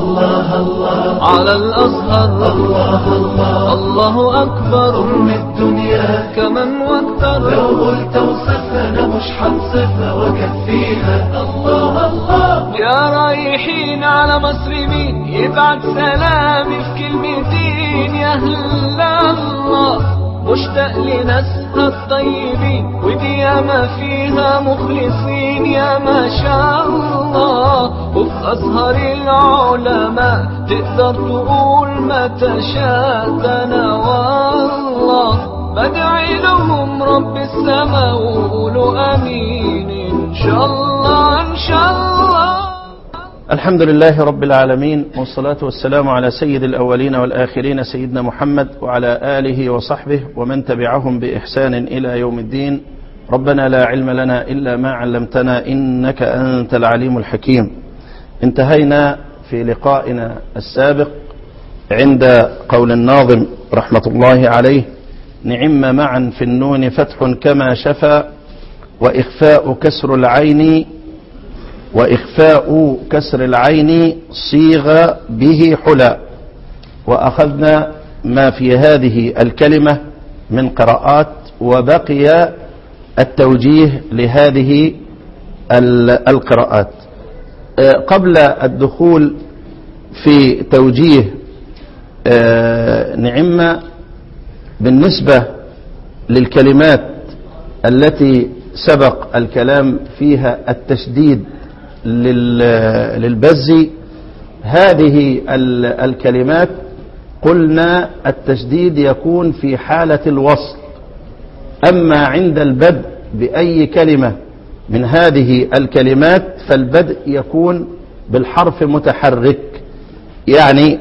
الله الله على الأزهر الله الله الله أكبر أم الدنيا كمن واكثر لو قلت وصفنا مش حنصفها وكفيها الله الله يا رايحين على مصر مين يبعت سلامي في كلمتين يا أهل الله مشتاق لناسها الطيبين ودي ياما فيها مخلصين يا ما شاء الله وفي أزهر العلماء تقدر تقول ما تشاء ده أنا والله بدعي لهم رب السماء وقولوا أمين إن شاء الله إن شاء الله الحمد لله رب العالمين والصلاة والسلام على سيد الأولين والآخرين سيدنا محمد وعلى آله وصحبه ومن تبعهم بإحسان إلى يوم الدين ربنا لا علم لنا إلا ما علمتنا إنك أنت العليم الحكيم انتهينا في لقائنا السابق عند قول الناظم رحمة الله عليه نعم معا في النون فتح كما شفى وإخفاء كسر العين وإخفاء كسر العين صيغ به حلا وأخذنا ما في هذه الكلمة من قراءات وبقي التوجيه لهذه القراءات قبل الدخول في توجيه نعمة بالنسبة للكلمات التي سبق الكلام فيها التشديد للبز هذه الكلمات قلنا التشديد يكون في حالة الوصل أما عند البدء بأي كلمة من هذه الكلمات فالبدء يكون بالحرف متحرك يعني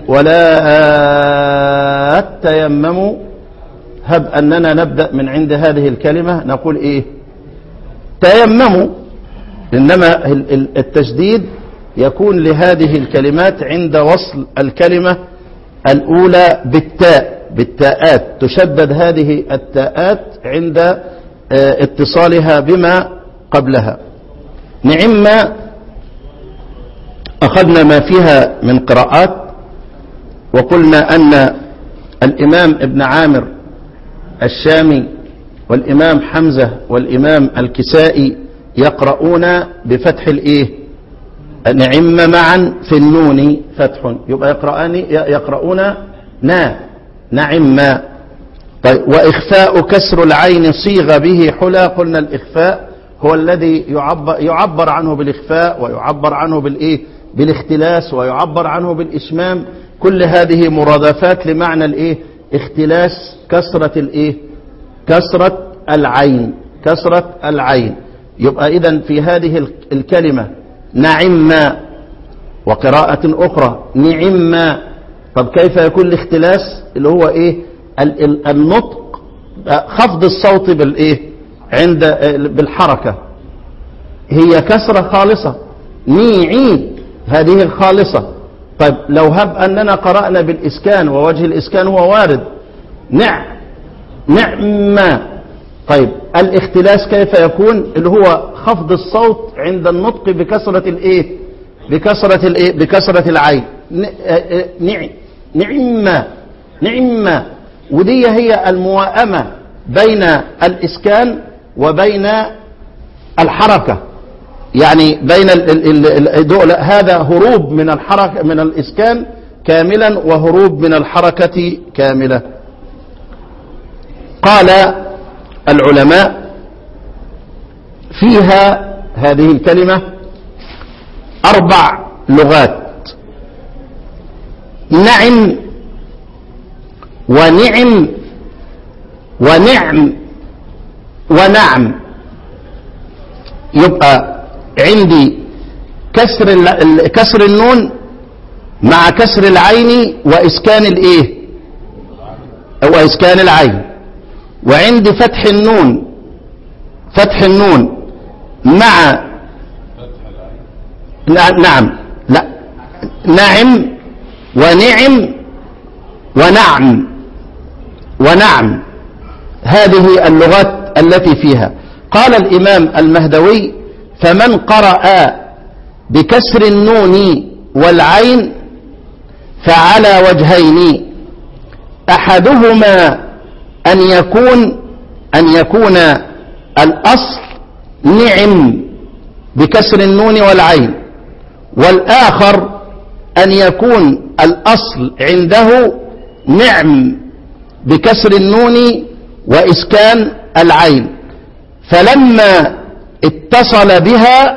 ولا تيمموا هب أننا نبدأ من عند هذه الكلمة نقول إيه تيمموا إنما التشديد يكون لهذه الكلمات عند وصل الكلمة الأولى بالتاء بالتاءات تشدد هذه التاءات عند اتصالها بما قبلها نعم أخذنا ما فيها من قراءات وقلنا أن الإمام ابن عامر الشامي والإمام حمزة والإمام الكسائي يقرؤون بفتح الإيه نعم معا في النون فتح يبقى يقرأان يقرؤون نا نعم طيب وإخفاء كسر العين صيغ به حلا قلنا الإخفاء هو الذي يعبر, يعبر عنه بالإخفاء ويعبر عنه بالإيه بالاختلاس ويعبر عنه بالإشمام كل هذه مرادفات لمعنى الإيه اختلاس كسرة الإيه كسرة العين كسرة العين يبقى إذا في هذه الكلمة نعم وقراءة أخرى نعم طب كيف يكون الاختلاس اللي هو إيه النطق خفض الصوت بالإيه عند بالحركة هي كسرة خالصة نيعي هذه الخالصة طيب لو هب أننا قرأنا بالإسكان ووجه الإسكان هو وارد نع نعم طيب الاختلاس كيف يكون اللي هو خفض الصوت عند النطق بكسرة الايه بكسرة الايه بكسرة العين نعم نعم نعم ودي هي الموائمة بين الإسكان وبين الحركة يعني بين دول هذا هروب من الحركة من الإسكان كاملا وهروب من الحركة كاملة قال العلماء فيها هذه الكلمة أربع لغات نعم ونعم ونعم ونعم يبقى عندي كسر كسر النون مع كسر العين وإسكان الإيه وإسكان العين وعندي فتح النون فتح النون مع نعم لا نعم ونعم ونعم ونعم هذه اللغات التي فيها قال الإمام المهدوي فمن قرأ بكسر النون والعين فعلى وجهين أحدهما أن يكون أن يكون الأصل نعم بكسر النون والعين والآخر أن يكون الأصل عنده نعم بكسر النون وإسكان العين فلما اتصل بها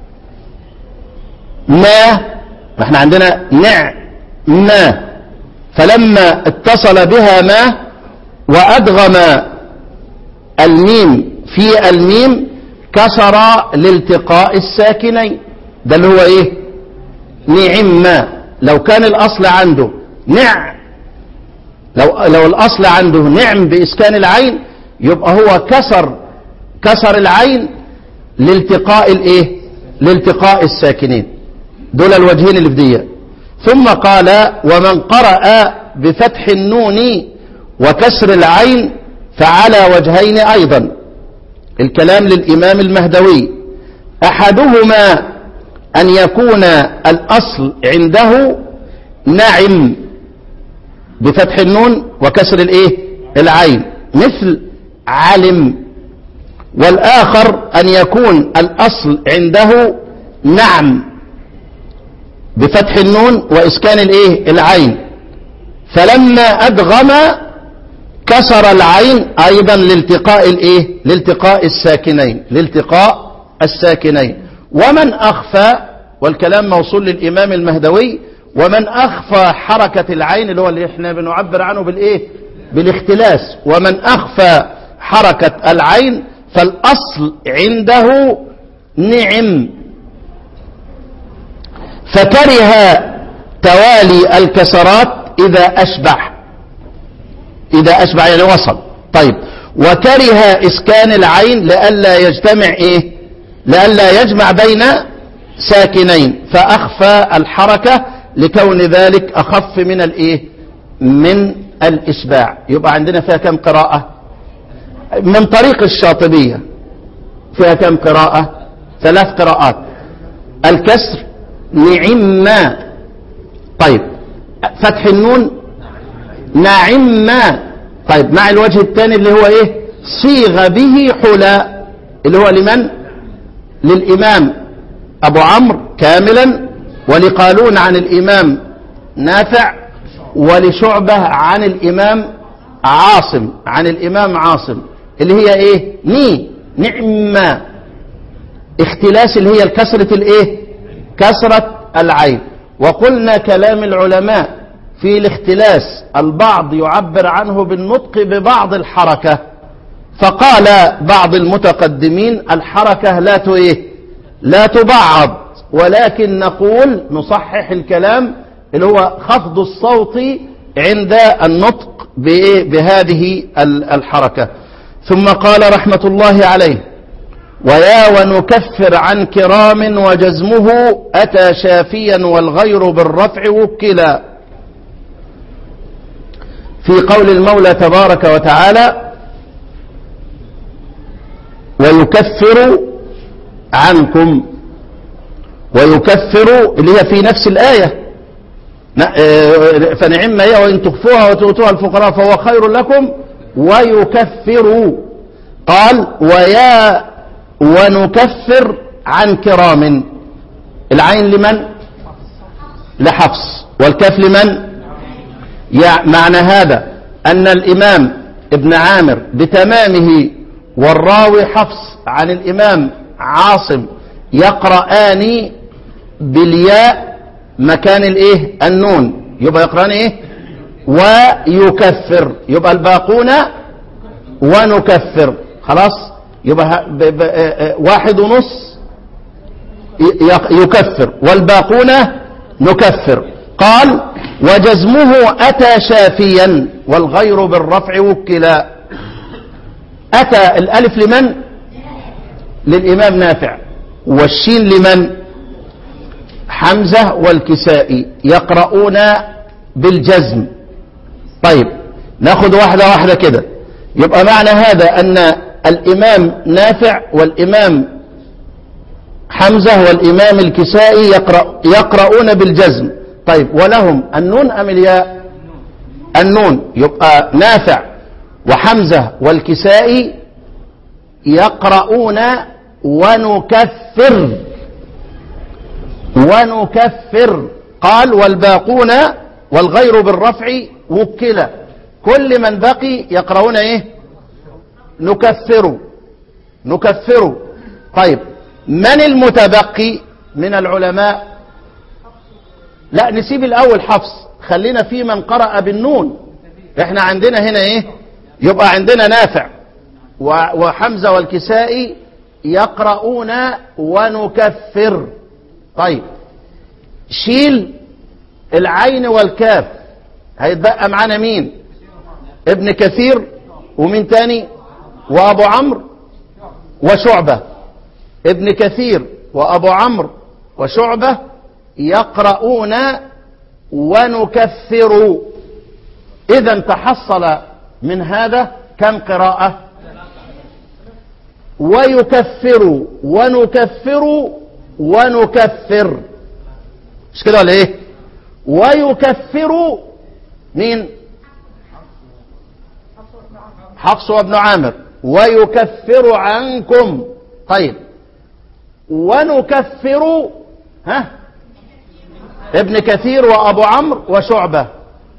ما احنا عندنا نع ما فلما اتصل بها ما وأدغم الميم في الميم كسر لالتقاء الساكنين ده اللي هو ايه نعم ما لو كان الأصل عنده نع لو, لو الأصل عنده نعم بإسكان العين يبقى هو كسر كسر العين لالتقاء الايه لالتقاء الساكنين دول الوجهين اللي في دي ثم قال ومن قرأ بفتح النون وكسر العين فعلى وجهين أيضا الكلام للإمام المهدوي أحدهما أن يكون الأصل عنده نعم بفتح النون وكسر الايه العين مثل علم والآخر أن يكون الأصل عنده نعم بفتح النون وإسكان الايه العين فلما أدغم كسر العين أيضا لالتقاء الايه لالتقاء الساكنين لالتقاء الساكنين ومن أخفى والكلام موصول للإمام المهدوي ومن أخفى حركة العين اللي هو اللي احنا بنعبر عنه بالإيه بالاختلاس ومن أخفى حركة العين فالأصل عنده نعم فكره توالي الكسرات إذا أشبع إذا أشبع يعني وصل طيب وكره إسكان العين لئلا يجتمع إيه لئلا يجمع بين ساكنين فأخفى الحركة لكون ذلك أخف من الإيه من الإشباع يبقى عندنا فيها كم قراءة من طريق الشاطبية فيها كم قراءة ثلاث قراءات الكسر نعما طيب فتح النون نعما طيب مع الوجه الثاني اللي هو ايه صيغ به حلا اللي هو لمن للإمام أبو عمرو كاملا ولقالون عن الإمام نافع ولشعبة عن الإمام عاصم عن الإمام عاصم اللي هي إيه ني نعمة اختلاس اللي هي الكسرة الإيه كسرة العين وقلنا كلام العلماء في الاختلاس البعض يعبر عنه بالنطق ببعض الحركة فقال بعض المتقدمين الحركة لا ايه لا تبعض ولكن نقول نصحح الكلام اللي هو خفض الصوت عند النطق بهذه الحركة ثم قال رحمة الله عليه ويا ونكفر عن كرام وجزمه أتى شافيا والغير بالرفع وكلا في قول المولى تبارك وتعالى ويكفر عنكم ويكفر اللي هي في نفس الآية فنعم ما هي وإن تخفوها وتؤتوها الفقراء فهو خير لكم ويكفر قال ويا ونكفر عن كرام العين لمن لحفص والكاف لمن معنى هذا أن الإمام ابن عامر بتمامه والراوي حفص عن الإمام عاصم يقرآن بالياء مكان الايه النون يبقى يقرأن ايه ويكفر يبقى الباقون ونكفر خلاص يبقى ب ب واحد ونص يكفر والباقون نكفر قال وجزمه أتى شافيا والغير بالرفع وكلا أتى الألف لمن للإمام نافع والشين لمن حمزة والكسائي يقرؤون بالجزم طيب ناخد واحدة واحدة كده يبقى معنى هذا أن الإمام نافع والإمام حمزة والإمام الكسائي يقرأ يقرؤون بالجزم طيب ولهم النون أم الياء النون يبقى نافع وحمزة والكسائي يقرؤون ونكفر ونكفر قال والباقون والغير بالرفع وكلا كل من بقي يقرؤون ايه نكفر نكفر طيب من المتبقي من العلماء لا نسيب الاول حفص خلينا في من قرأ بالنون احنا عندنا هنا ايه يبقى عندنا نافع و- وحمزة والكسائي يقرؤون ونكفر طيب شيل العين والكاف هيتبقى معانا مين ابن كثير ومين تاني وابو عمرو وشعبة ابن كثير وابو عمرو وشعبة يقرؤون ونكفر اذا تحصل من هذا كم قراءة ويكفر ونكفر ونكفر مش كده ولا ايه ويكفر مين حفص وابن عامر ويكفر عنكم طيب ونكفر ها ابن كثير وابو عمرو وشعبه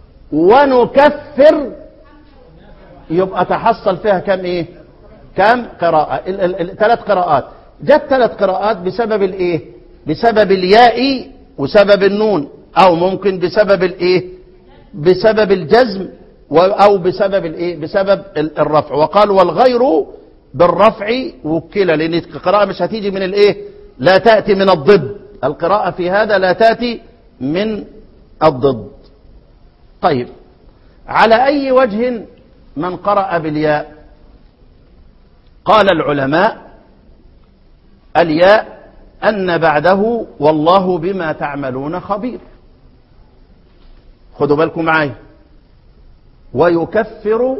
ونكفر يبقى تحصل فيها كم ايه كم قراءة ثلاث قراءات جت ثلاث قراءات بسبب الايه بسبب الياء وسبب النون او ممكن بسبب الايه بسبب الجزم و- او بسبب الايه بسبب ال- الرفع وقال والغير بالرفع وكلا لان القراءة مش هتيجي من الايه لا تأتي من الضد القراءة في هذا لا تأتي من الضد طيب على أي وجه من قرأ بالياء قال العلماء الياء أن بعده والله بما تعملون خبير خدوا بالكم معايا ويكفر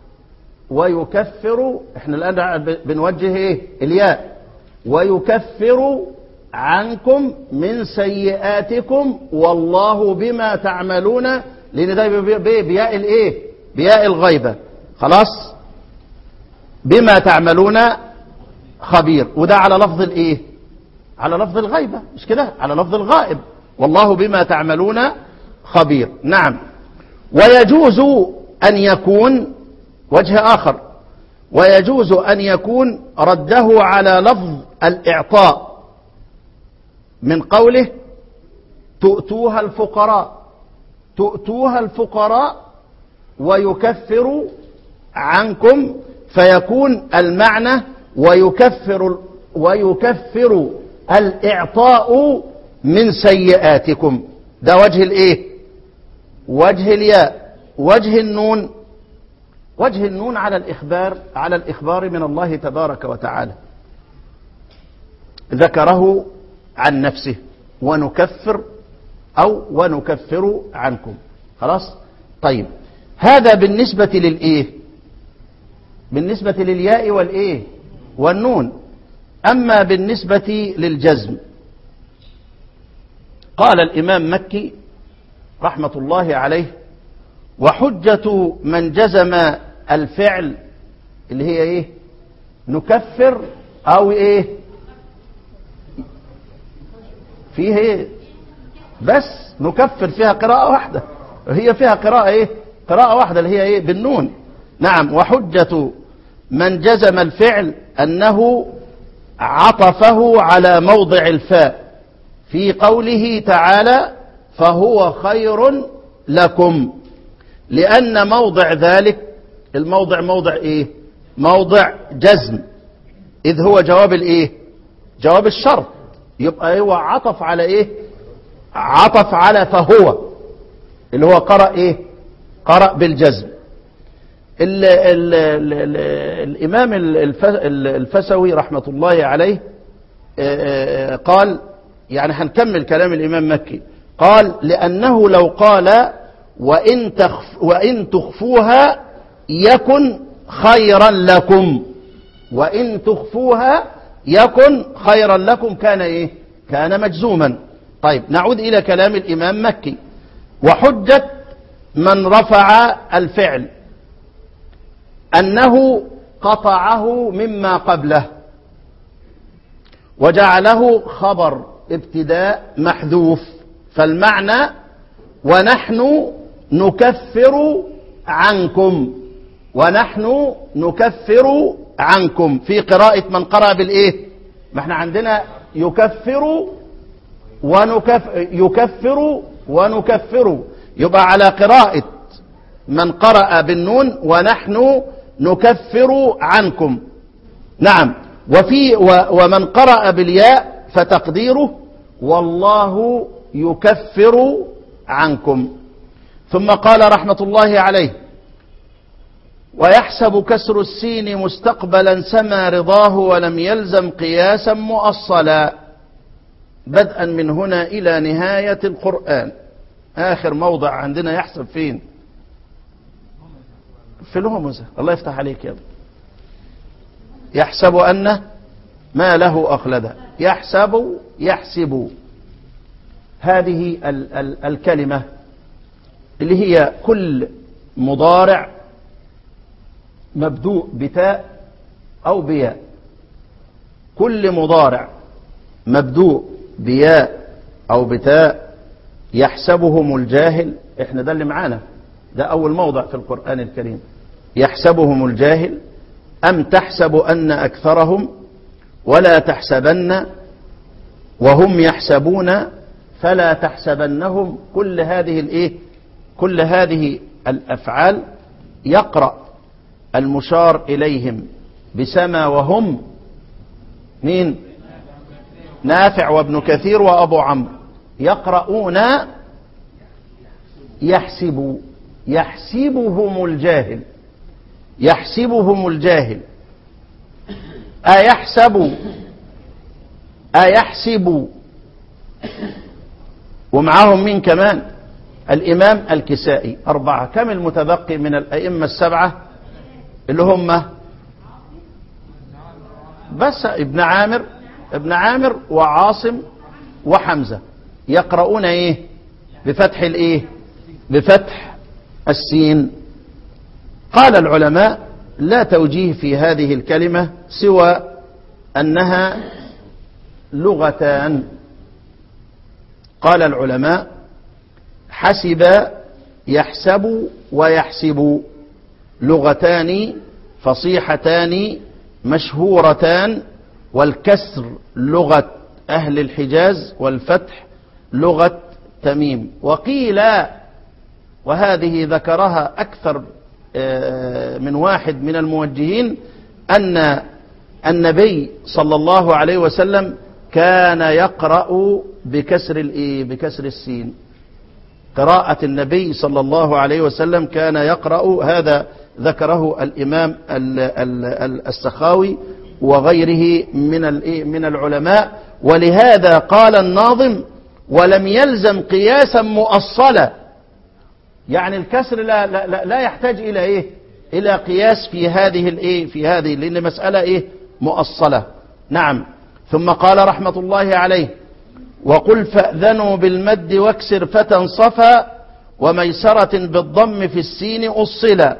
ويكفر احنا الآن بنوجه ايه الياء ويكفر عنكم من سيئاتكم والله بما تعملون لان ده بي- بي- بياء الايه بياء الغيبه خلاص بما تعملون خبير وده على لفظ الايه على لفظ الغيبه مش كده على لفظ الغائب والله بما تعملون خبير نعم ويجوز ان يكون وجه اخر ويجوز ان يكون رده على لفظ الاعطاء من قوله تؤتوها الفقراء تؤتوها الفقراء ويكفر عنكم فيكون المعنى ويكفر ويكفر الإعطاء من سيئاتكم ده وجه الايه وجه الياء وجه النون وجه النون على الإخبار على الإخبار من الله تبارك وتعالى ذكره عن نفسه ونكفر أو ونكفر عنكم خلاص طيب هذا بالنسبة للإيه بالنسبة للياء والإيه والنون أما بالنسبة للجزم قال الإمام مكي رحمة الله عليه وحجة من جزم الفعل اللي هي إيه نكفر أو إيه فيه إيه بس نكفر فيها قراءة واحدة هي فيها قراءة ايه قراءة واحدة اللي هي ايه بالنون نعم وحجة من جزم الفعل انه عطفه على موضع الفاء في قوله تعالى فهو خير لكم لان موضع ذلك الموضع موضع ايه موضع جزم اذ هو جواب الايه جواب الشرط يبقى هو عطف على ايه عطف على فهو اللي هو قرأ ايه قرأ بالجزم ال ال ال ال الإمام الف- الفسوي رحمة الله عليه آه، آه، قال يعني هنكمل كلام الإمام مكي قال لأنه لو قال وإن, تخف وإن تخفوها يكن خيرا لكم وإن تخفوها يكن خيرا لكم كان إيه كان مجزوما طيب نعود إلى كلام الإمام مكي وحجة من رفع الفعل أنه قطعه مما قبله وجعله خبر ابتداء محذوف فالمعنى ونحن نكفر عنكم ونحن نكفر عنكم في قراءة من قرأ بالإيه ما احنا عندنا يكفر ونكف يكفر ونكفر يبقى على قراءة من قرأ بالنون ونحن نكفر عنكم نعم وفي و ومن قرأ بالياء فتقديره والله يكفر عنكم ثم قال رحمة الله عليه ويحسب كسر السين مستقبلا سما رضاه ولم يلزم قياسا مؤصلا بدءا من هنا إلى نهاية القرآن آخر موضع عندنا يحسب فين في الهمزة الله يفتح عليك يا ابني يحسب أن ما له أخلد يحسب يحسب هذه ال ال الكلمة اللي هي كل مضارع مبدوء بتاء أو بياء كل مضارع مبدوء بياء أو بتاء يحسبهم الجاهل احنا ده اللي معانا ده أول موضع في القرآن الكريم يحسبهم الجاهل أم تحسب أن أكثرهم ولا تحسبن وهم يحسبون فلا تحسبنهم كل هذه الايه كل هذه الافعال يقرا المشار اليهم بسما وهم مين نافع وابن كثير وابو عمرو يقرؤون يحسب يحسبهم الجاهل يحسبهم الجاهل أيحسب أيحسب ومعاهم مين كمان الإمام الكسائي أربعة كم المتبقي من الأئمة السبعة اللي هم بس ابن عامر ابن عامر وعاصم وحمزة يقرؤون ايه بفتح الايه بفتح السين قال العلماء لا توجيه في هذه الكلمة سوى أنها لغتان قال العلماء حسب يحسب ويحسب لغتان فصيحتان مشهورتان والكسر لغة أهل الحجاز والفتح لغة تميم وقيل وهذه ذكرها أكثر من واحد من الموجهين أن النبي صلى الله عليه وسلم كان يقرأ بكسر الإيه بكسر السين قراءة النبي صلى الله عليه وسلم كان يقرأ هذا ذكره الإمام السخاوي وغيره من من العلماء ولهذا قال الناظم ولم يلزم قياسا مؤصلا يعني الكسر لا, لا, لا يحتاج إلى إيه إلى قياس في هذه الإيه في هذه لأن مسألة إيه مؤصلة نعم ثم قال رحمة الله عليه وقل فأذنوا بالمد واكسر فتى صفا وميسرة بالضم في السين أصلا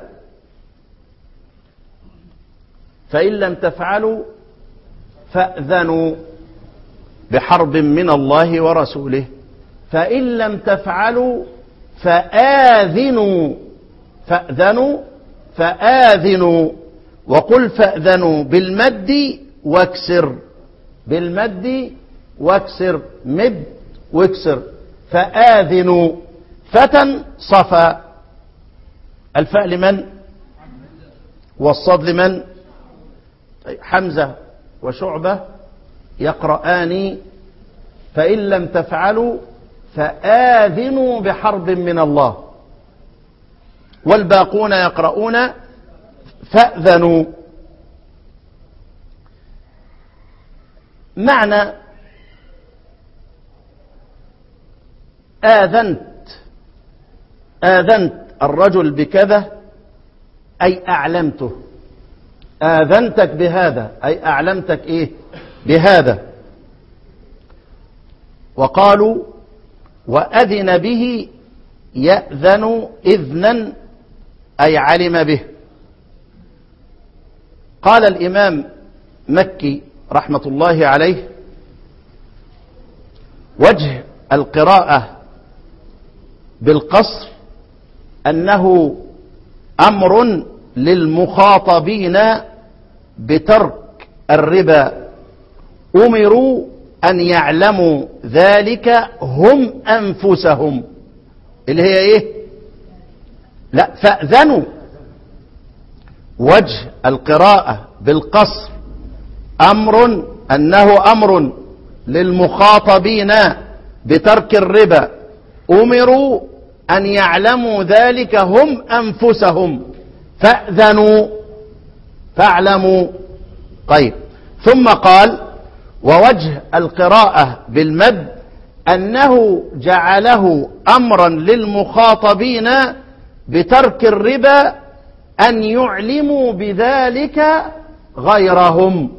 فإن لم تفعلوا فأذنوا بحرب من الله ورسوله فإن لم تفعلوا فآذنوا فأذنوا فآذنوا وقل فأذنوا بالمد واكسر بالمد واكسر مد واكسر فآذنوا فتى صفا الفاء لمن والصاد لمن حمزة وشعبة يقرآن فإن لم تفعلوا فآذنوا بحرب من الله والباقون يقرؤون فأذنوا معنى آذنت آذنت الرجل بكذا أي أعلمته آذنتك بهذا أي أعلمتك إيه بهذا وقالوا وأذن به يأذن إذنا أي علم به قال الإمام مكي رحمة الله عليه وجه القراءة بالقصر أنه أمر للمخاطبين بترك الربا أمروا أن يعلموا ذلك هم أنفسهم اللي هي إيه لا فأذنوا وجه القراءة بالقصر أمر أنه أمر للمخاطبين بترك الربا أمروا أن يعلموا ذلك هم أنفسهم فأذنوا فاعلموا طيب ثم قال ووجه القراءة بالمد أنه جعله أمرا للمخاطبين بترك الربا أن يعلموا بذلك غيرهم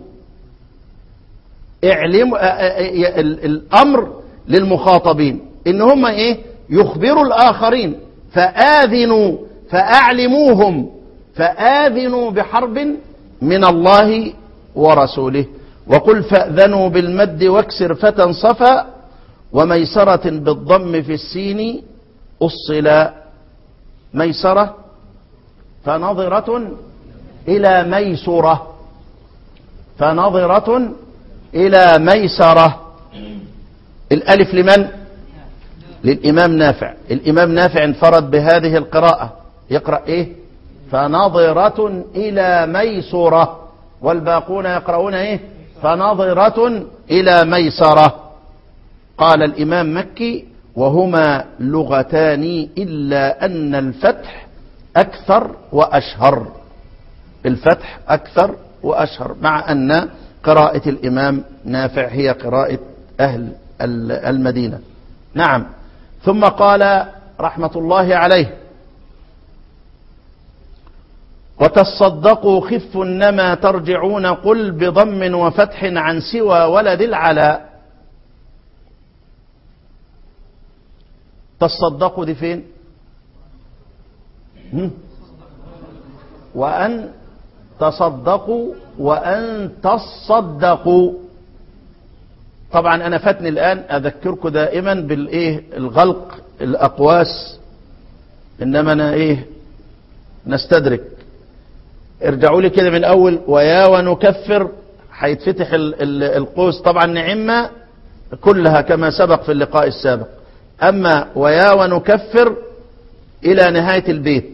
اعلموا الأمر للمخاطبين إن هم إيه يخبروا الآخرين فآذنوا فأعلموهم فآذنوا بحرب من الله ورسوله وقل فأذنوا بالمد واكسر فتى صفا وميسرة بالضم في السين أصلا ميسرة فنظرة إلى ميسرة فنظرة إلى ميسرة الألف لمن؟ للإمام نافع الإمام نافع انفرد بهذه القراءة يقرأ إيه؟ فنظرة إلى ميسرة والباقون يقرؤون إيه؟ فنظرة إلى ميسرة قال الإمام مكي وهما لغتان إلا أن الفتح أكثر وأشهر الفتح أكثر وأشهر مع أن قراءة الإمام نافع هي قراءة أهل المدينة نعم ثم قال رحمة الله عليه وتصدقوا خف نما ترجعون قل بضم وفتح عن سوى ولد العلاء تصدقوا دي فين هم؟ وأن تصدقوا وأن تصدقوا طبعا أنا فاتني الآن أذكركم دائما بالإيه الغلق الأقواس إنما أنا إيه نستدرك ارجعوا لي كده من أول ويا ونكفر هيتفتح القوس طبعا نعمة كلها كما سبق في اللقاء السابق أما ويا ونكفر إلى نهاية البيت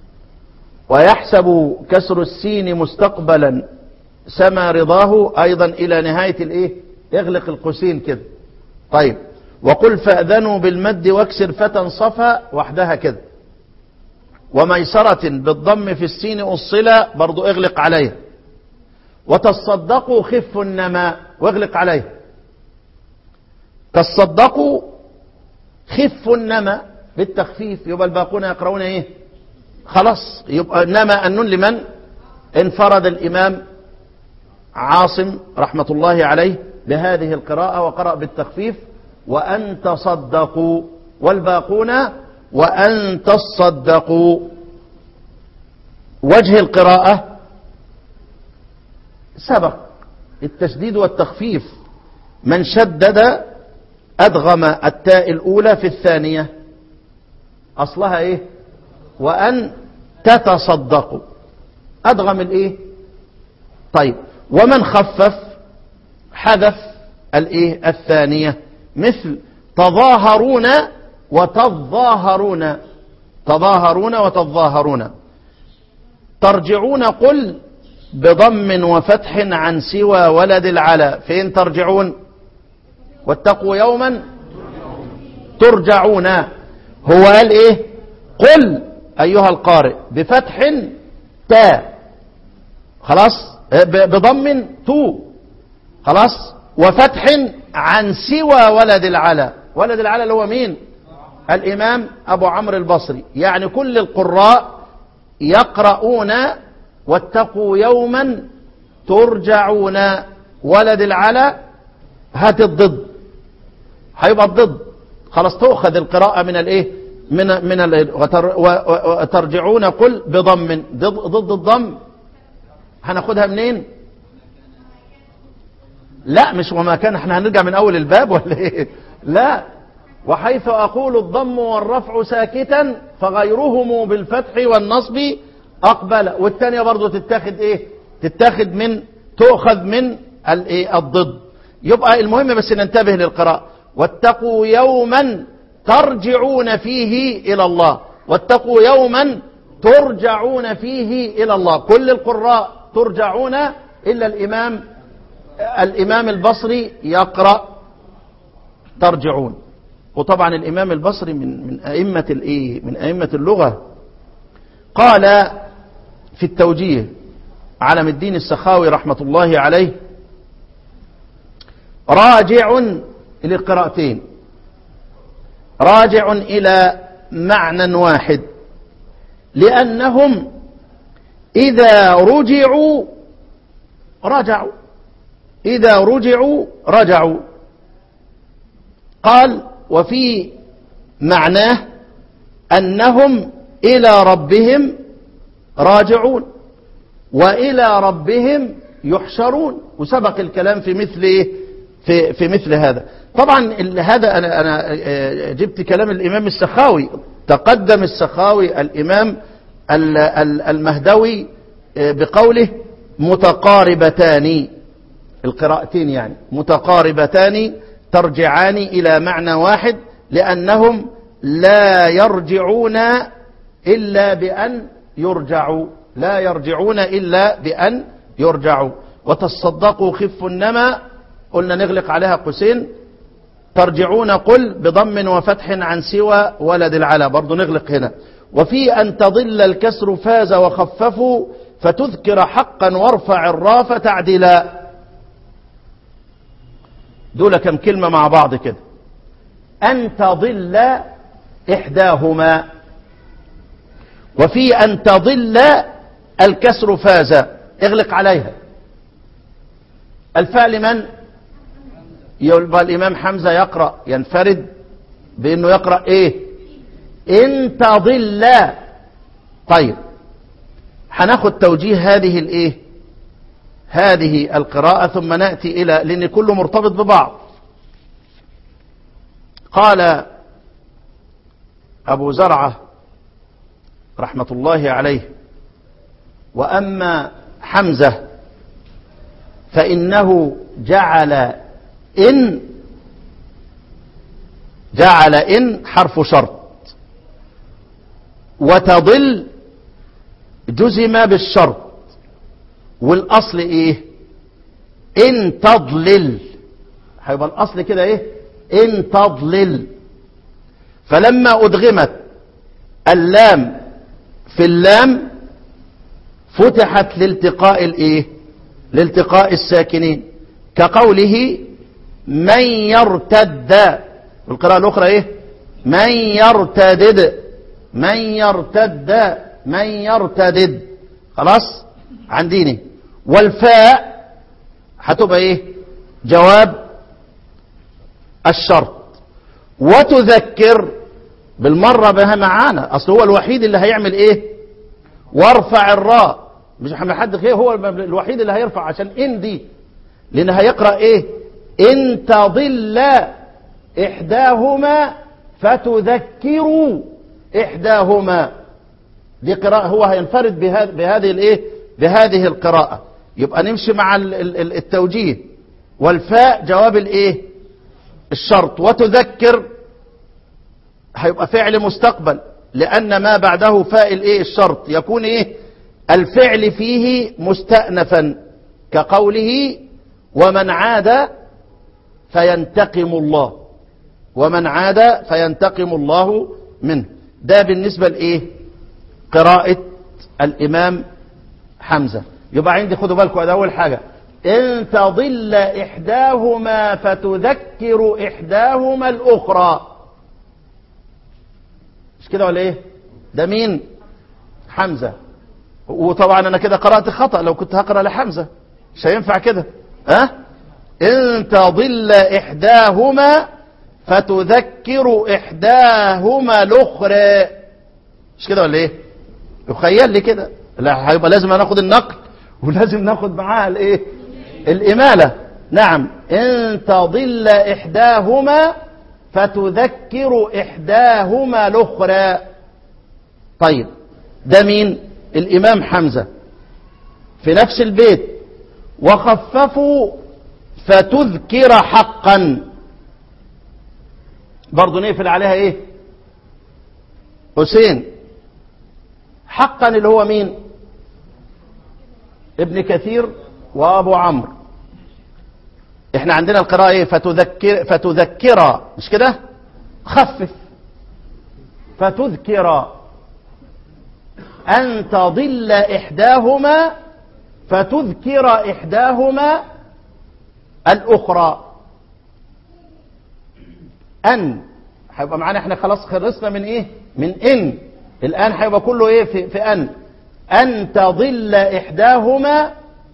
ويحسب كسر السين مستقبلا سما رضاه أيضا إلى نهاية الإيه يغلق القوسين كده طيب وقل فأذنوا بالمد واكسر فتى صفا وحدها كده وميسرة بالضم في السين أصلا برضو اغلق عليها وتصدقوا خف النماء واغلق عليها تصدقوا خف النماء بالتخفيف يبقى الباقون يقرؤون ايه خلاص يبقى نما النون لمن انفرد الإمام عاصم رحمة الله عليه بهذه القراءة وقرأ بالتخفيف وأن تصدقوا والباقون وأن تصدقوا وجه القراءة سبق التشديد والتخفيف من شدد أدغم التاء الأولى في الثانية أصلها إيه وأن تتصدقوا أدغم الإيه طيب ومن خفف حذف الإيه الثانية مثل تظاهرون وتظاهرون تظاهرون وتظاهرون ترجعون قل بضم وفتح عن سوى ولد العلا فين ترجعون واتقوا يوما ترجعون هو قال ايه قل ايها القارئ بفتح تاء خلاص بضم تو خلاص وفتح عن سوى ولد العلا ولد العلا اللي هو مين الإمام أبو عمرو البصري يعني كل القراء يقرؤون واتقوا يوما ترجعون ولد العلا هات الضد هيبقى الضد خلاص تؤخذ القراءة من الايه من من ال وتر و- وترجعون قل بضم ضد, ضد الضم هناخدها منين لا مش وما كان احنا هنرجع من اول الباب ولا ايه لا وحيث اقول الضم والرفع ساكتا فغيرهم بالفتح والنصب اقبل والثانيه برضو تتاخد ايه تتاخد من تؤخذ من الايه الضد يبقى المهم بس ننتبه للقراءة واتقوا يوما ترجعون فيه الى الله واتقوا يوما ترجعون فيه الى الله كل القراء ترجعون الا الامام الامام البصري يقرأ ترجعون وطبعا الامام البصري من من ائمه الايه من ائمه اللغه قال في التوجيه علم الدين السخاوي رحمه الله عليه راجع للقراءتين راجع الى معنى واحد لانهم اذا رجعوا رجعوا اذا رجعوا رجعوا قال وفي معناه انهم الى ربهم راجعون والى ربهم يحشرون وسبق الكلام في مثل إيه؟ في في مثل هذا طبعا ال- هذا انا انا آه، جبت كلام الامام السخاوي تقدم السخاوي الامام ال- ال- المهدوي آه، بقوله متقاربتان القراءتين يعني متقاربتان ترجعان إلى معنى واحد لأنهم لا يرجعون إلا بأن يرجعوا لا يرجعون إلا بأن يرجعوا وتصدقوا خف النما قلنا نغلق عليها قوسين ترجعون قل بضم وفتح عن سوى ولد العلا برضو نغلق هنا وفي أن تضل الكسر فاز وخففوا فتذكر حقا وارفع الراف تعدلا دول كم كلمة مع بعض كده أن تضل إحداهما وفي أن تضل الكسر فاز اغلق عليها الفاء لمن يبقى الإمام حمزة يقرأ ينفرد بأنه يقرأ إيه إن تضل طيب هناخد توجيه هذه الإيه هذه القراءة ثم نأتي إلى لأن كله مرتبط ببعض قال أبو زرعة رحمة الله عليه وأما حمزة فإنه جعل إن جعل إن حرف شرط وتضل جزم بالشرط والأصل إيه إن تضلل هيبقى الأصل كده إيه إن تضلل فلما أدغمت اللام في اللام فتحت لالتقاء الإيه لالتقاء الساكنين كقوله من يرتد والقراءة الأخرى إيه من يرتدد من يرتد من يرتدد خلاص عن دينه والفاء هتبقى ايه جواب الشرط وتذكر بالمرة بها معانا اصل هو الوحيد اللي هيعمل ايه وارفع الراء مش حد خير هو الوحيد اللي هيرفع عشان ان دي لان هيقرأ ايه ان تضل احداهما فتذكروا احداهما دي قراءة هو هينفرد بهذه بهذه الايه بهذه القراءة يبقى نمشي مع ال- ال- التوجيه والفاء جواب الايه الشرط وتذكر هيبقى فعل مستقبل لأن ما بعده فاء الايه الشرط يكون ايه الفعل فيه مستأنفا كقوله ومن عاد فينتقم الله ومن عاد فينتقم الله منه ده بالنسبة لإيه قراءة الإمام حمزة يبقى عندي خدوا بالكم ده أول حاجة إن تضل إحداهما فتذكر إحداهما الأخرى مش كده ولا إيه ده مين حمزة وطبعا أنا كده قرأت خطأ لو كنت هقرأ لحمزة مش هينفع كده ها أه؟ إن تضل إحداهما فتذكر إحداهما الأخرى مش كده ولا إيه؟ يخيل لي كده لا هيبقى لازم ناخد النقل ولازم ناخد معاها الإيه؟ الإمالة نعم إن تضل إحداهما فتذكر إحداهما الأخرى طيب ده مين الإمام حمزة في نفس البيت وخففوا فتذكر حقا برضه نقفل عليها ايه حسين حقا اللي هو مين ابن كثير وابو عمرو احنا عندنا القراءة ايه فتذكر فتذكر مش كده خفف فتذكر أن تضل إحداهما فتذكر إحداهما الأخرى أن هيبقى معانا احنا خلاص خلصنا من إيه من إن الآن هيبقى كله إيه في, في أن أن تضل إحداهما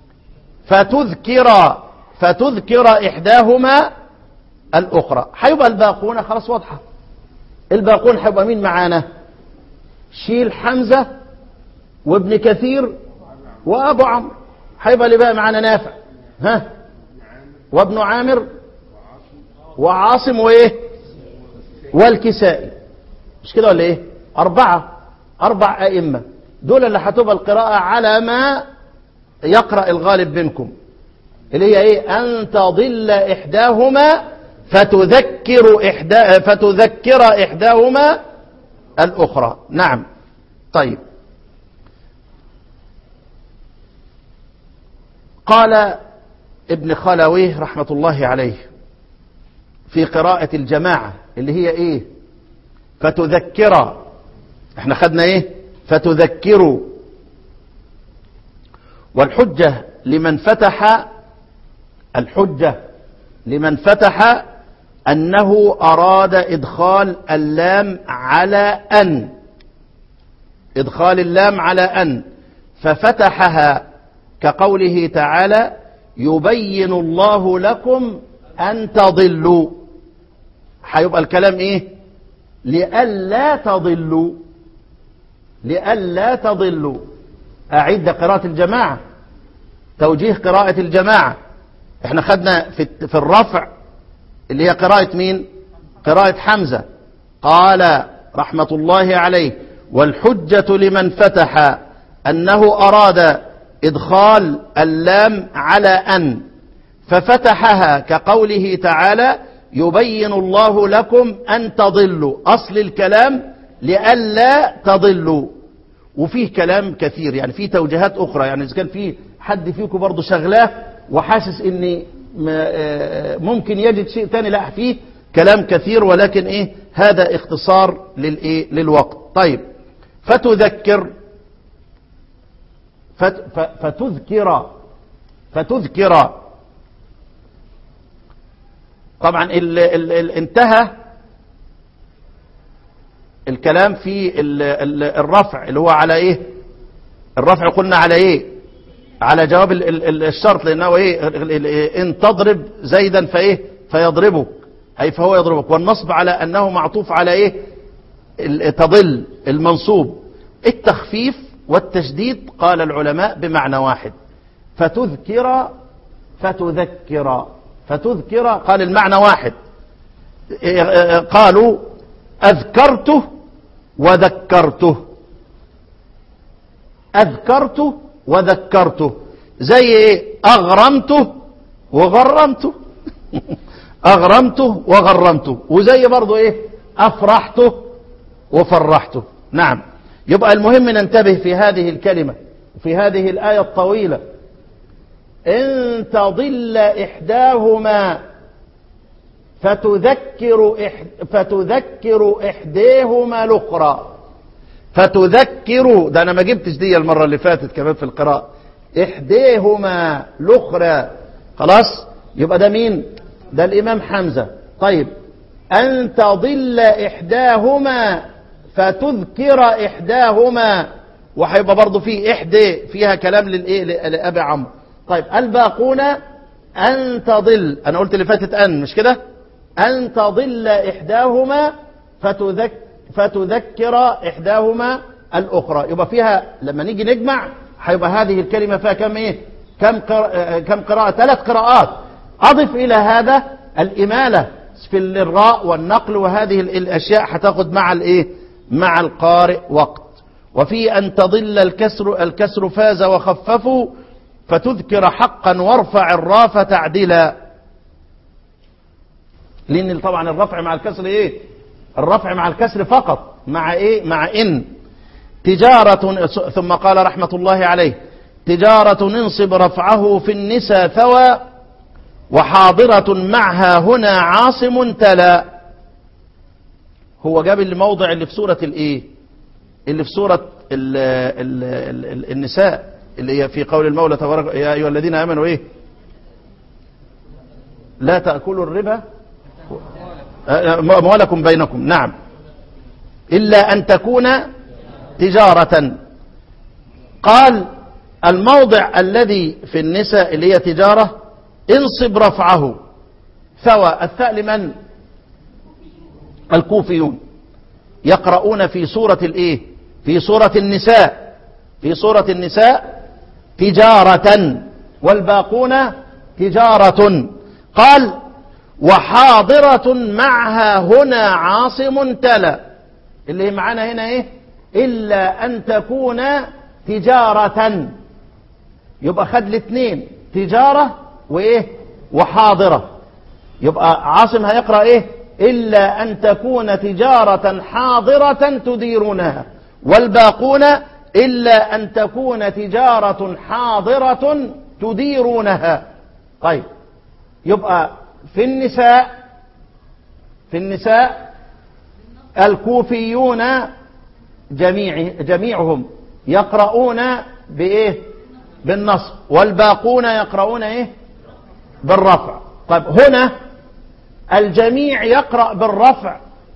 فتذكر فتذكر إحداهما الأخرى هيبقى الباقون خلاص واضحة الباقون هيبقى مين معانا شيل حمزة وابن كثير وابو عمرو هيبقى اللي بقى معانا نافع ها وابن عامر وعاصم وايه والكسائي مش كده ولا ايه اربعه اربع ائمه دول اللي هتبقى القراءه على ما يقرا الغالب منكم اللي هي ايه ان تضل احداهما فتذكر احدى فتذكر احداهما الاخرى نعم طيب قال ابن خلويه رحمة الله عليه في قراءة الجماعة اللي هي ايه فتذكر احنا خدنا ايه فتذكروا والحجة لمن فتح الحجة لمن فتح أنه أراد إدخال اللام على أن إدخال اللام على أن ففتحها كقوله تعالى يبين الله لكم أن تضلوا هيبقى الكلام إيه لئلا تضلوا لئلا تضلوا أعد قراءة الجماعة توجيه قراءة الجماعة احنا خدنا في في الرفع اللي هي قراءة مين قراءة حمزة قال رحمة الله عليه والحجة لمن فتح أنه أراد إدخال اللام على أن ففتحها كقوله تعالى يبين الله لكم أن تضلوا أصل الكلام لئلا تضلوا وفيه كلام كثير يعني فيه توجيهات أخرى يعني إذا كان فيه حد فيكم برضه شغلاه وحاسس إن ممكن يجد شيء تاني لا فيه كلام كثير ولكن إيه هذا اختصار للإيه للوقت طيب فتذكر فتذكر فتذكر طبعا ال ال ال انتهى الكلام في ال ال الرفع اللي هو على ايه الرفع قلنا على ايه على جواب ال ال الشرط لانه ايه ان تضرب زيدا فايه فيضربك اي فهو يضربك والنصب على انه معطوف على ايه تضل المنصوب التخفيف والتشديد قال العلماء بمعنى واحد فتذكر فتذكر فتذكر قال المعنى واحد قالوا أذكرته وذكرته أذكرته وذكرته زي ايه أغرمته وغرمته أغرمته وغرمته وزي برضو ايه أفرحته وفرحته نعم يبقى المهم ننتبه في هذه الكلمة في هذه الآية الطويلة إن تضل إحداهما فتذكر إحد فتذكر إحداهما الأخرى فتذكر ده أنا ما جبتش دي المرة اللي فاتت كمان في القراءة إحداهما الأخرى خلاص يبقى ده مين ده الإمام حمزة طيب أن تضل إحداهما فتذكر إحداهما وهيبقى برضه في إحدى فيها كلام للإيه لأبي عمرو طيب الباقون أن تضل أنا قلت اللي فاتت أن مش كده أن تضل إحداهما فتذك فتذكر إحداهما الأخرى يبقى فيها لما نيجي نجمع هيبقى هذه الكلمة فيها كم إيه كم قراءة, كم قراءة ثلاث قراءات أضف إلى هذا الإمالة في الراء والنقل وهذه الأشياء هتاخد مع الإيه مع القارئ وقت وفي أن تضل الكسر الكسر فاز وخففوا فتذكر حقا وارفع الراء تعدلا لأن طبعا الرفع مع الكسر إيه الرفع مع الكسر فقط مع إيه مع إن تجارة ثم قال رحمة الله عليه تجارة ننصب رفعه في النساء ثوى وحاضرة معها هنا عاصم تلا هو جاب الموضع اللي في سورة الايه اللي في سورة ال ال ال النساء اللي هي في قول المولى تبارك يا أيها الذين آمنوا إيه لا تأكلوا الربا أموالكم بينكم نعم إلا أن تكون تجارة قال الموضع الذي في النساء اللي هي تجارة انصب رفعه ثوى الثاء لمن الكوفيون يقرؤون في سورة الايه في سورة النساء في سورة النساء تجارة والباقون تجارة قال وحاضرة معها هنا عاصم تلا اللي معانا هنا ايه إلا أن تكون تجارة يبقى خد الاثنين تجارة وإيه وحاضرة يبقى عاصم هيقرأ إيه إلا أن تكون تجارة حاضرة تديرونها والباقون إلا أن تكون تجارة حاضرة تديرونها طيب يبقى في النساء في النساء الكوفيون جميع جميعهم يقرؤون بإيه بالنصب والباقون يقرؤون إيه بالرفع طيب هنا الجميع يقرأ بالرفع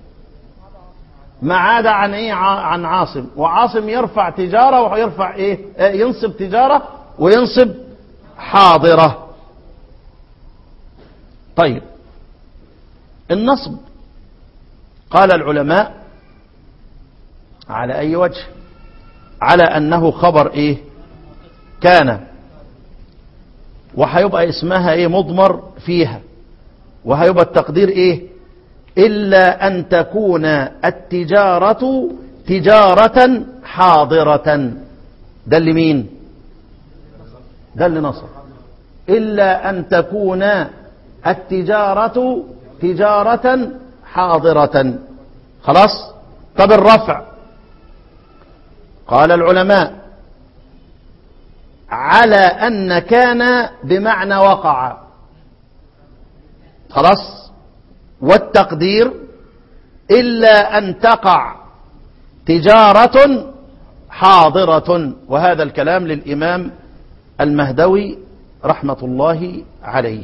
ما عدا عن ايه عن عاصم وعاصم يرفع تجارة ويرفع ايه ينصب تجارة وينصب حاضرة طيب النصب قال العلماء على اي وجه على انه خبر ايه كان وهيبقى اسمها ايه مضمر فيها وهيبقى التقدير ايه الا ان تكون التجارة تجارة حاضرة ده اللي مين ده اللي نصر الا ان تكون التجارة تجارة حاضرة خلاص طب الرفع قال العلماء على أن كان بمعنى وقع خلاص والتقدير إلا أن تقع تجارة حاضرة وهذا الكلام للإمام المهدوي رحمة الله عليه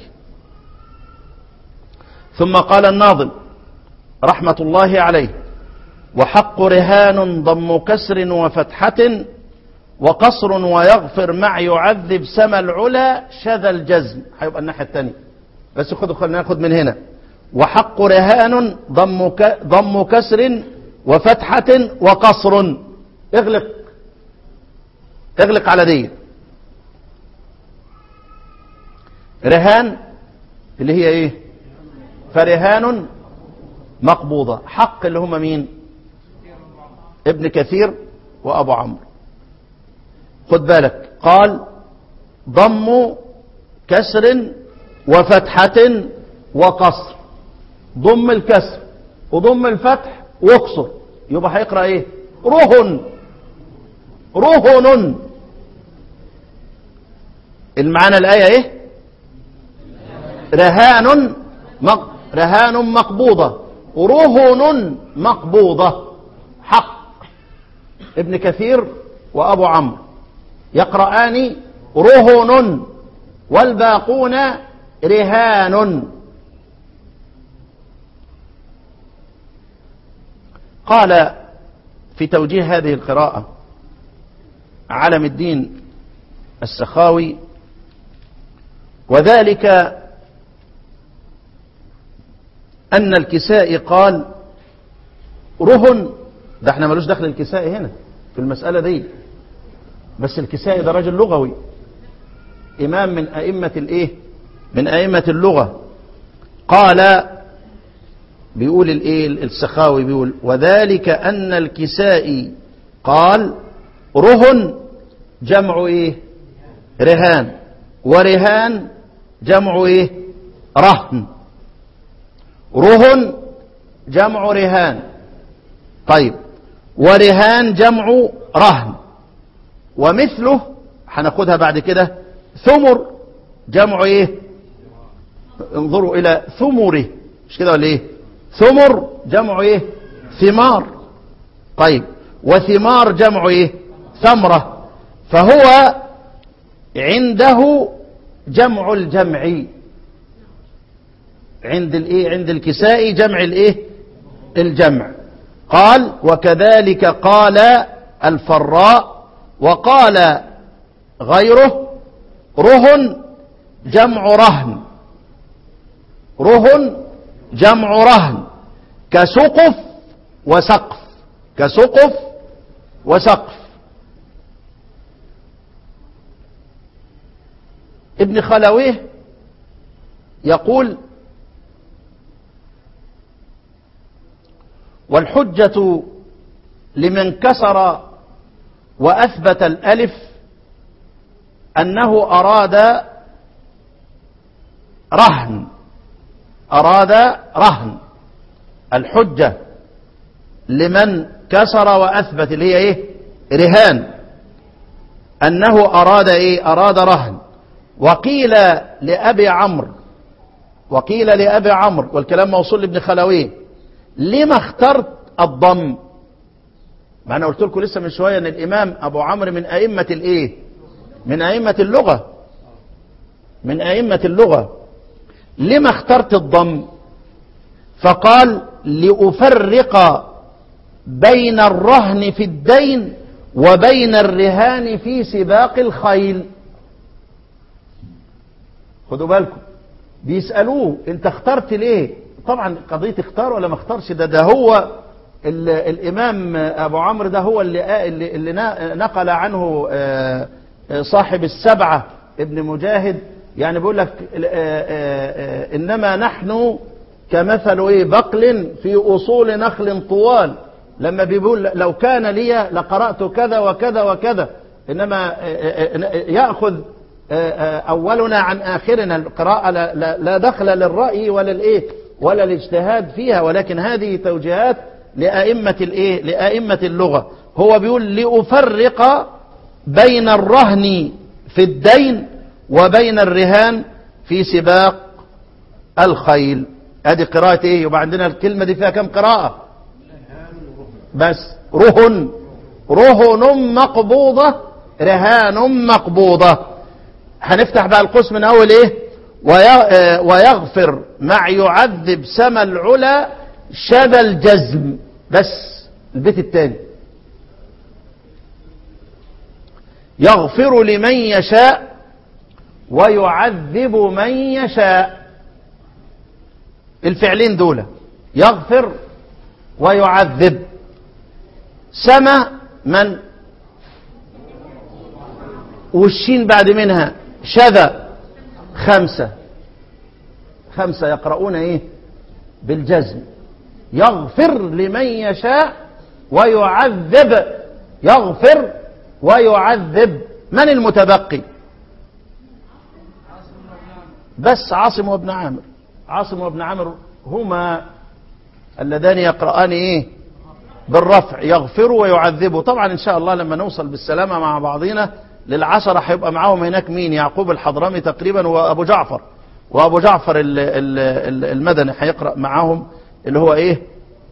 ثم قال الناظم رحمة الله عليه وحق رهان ضم كسر وفتحة وقصر ويغفر مع يعذب سما العلا شذا الجزم هيبقى الناحية الثانية بس خدوا خلينا ناخد من هنا وحق رهان ضم ضم كسر وفتحة وقصر اغلق اغلق على دي رهان اللي هي ايه فرهان مقبوضة حق اللي هم مين ابن كثير وابو عمرو خد بالك قال ضم كسر وفتحة وقصر ضم الكسر وضم الفتح واقصر يبقى هيقرا ايه رهن رهن المعنى الايه ايه رهان مق... رهان مقبوضه رهن مقبوضه حق ابن كثير وابو عمرو يقرآن رهن والباقون رهان قال في توجيه هذه القراءة علم الدين السخاوي وذلك أن الكسائي قال رهن ده احنا ملوش دخل الكسائي هنا في المسألة دي بس الكسائي ده راجل لغوي إمام من أئمة الإيه من أئمة اللغة قال بيقول الإيه السخاوي بيقول وذلك أن الكسائي قال رهن جمع إيه رهان ورهان جمع إيه رهن رهن جمع رهان طيب ورهان جمع رهن ومثله هناخدها بعد كده ثمر جمع ايه انظروا الى ثمره مش كده ولا ايه ثمر جمع ايه ثمار طيب وثمار جمع ايه ثمرة فهو عنده جمع الجمع عند الايه عند الكسائي جمع الايه الجمع قال وكذلك قال الفراء وقال غيره رهن جمع رهن رهن جمع رهن كسقف وسقف كسقف وسقف ابن خلويه يقول والحجة لمن كسر وأثبت الألف أنه أراد رهن أراد رهن الحجة لمن كسر وأثبت اللي هي إيه رهان أنه أراد إيه أراد رهن وقيل لأبي عمرو وقيل لأبي عمرو والكلام موصول لابن خلويه لما اخترت الضم ما أنا قلت لكم لسه من شوية أن الإمام أبو عمرو من أئمة الإيه من أئمة اللغة من أئمة اللغة لما اخترت الضم فقال لأفرق بين الرهن في الدين وبين الرهان في سباق الخيل خدوا بالكم بيسألوه انت اخترت ليه طبعا قضية اختار ولا ما اختارش ده ده هو ال الامام ابو عمرو ده هو اللي, اللي, اللي نقل عنه صاحب السبعة ابن مجاهد يعني بيقول لك انما نحن كمثل ايه بقل في اصول نخل طوال لما بيقول لو كان لي لقرأت كذا وكذا وكذا انما يأخذ اولنا عن اخرنا القراءة لا, لا دخل للرأي ولا الايه ولا الاجتهاد فيها ولكن هذه توجيهات لأئمة الايه لأئمة اللغة هو بيقول لأفرق بين الرهن في الدين وبين الرهان في سباق الخيل ادي قراءة ايه يبقى عندنا الكلمة دي فيها كم قراءة بس رهن رهن مقبوضة رهان مقبوضة هنفتح بقى القسم من اول ايه ويغفر مع يعذب سما العلا شذا الجزم بس البيت الثاني يغفر لمن يشاء ويعذب من يشاء الفعلين دول يغفر ويعذب سما من والشين بعد منها شذا خمسة خمسة يقرؤون ايه بالجزم يغفر لمن يشاء ويعذب يغفر ويعذب من المتبقي بس عاصم وابن عامر عاصم وابن عامر هما اللذان يقرآن ايه بالرفع يغفر ويعذبه طبعا ان شاء الله لما نوصل بالسلامة مع بعضنا للعشرة هيبقى معاهم هناك مين يعقوب الحضرمي تقريبا وابو جعفر وابو جعفر ال ال المدني هيقرأ معاهم اللي هو ايه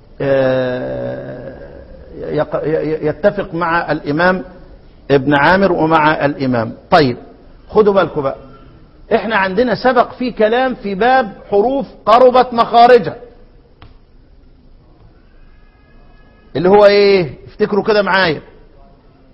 يتفق مع الامام ابن عامر ومع الامام طيب خدوا بالكم بقى احنا عندنا سبق في كلام في باب حروف قربت مخارجها اللي هو ايه افتكروا كده معايا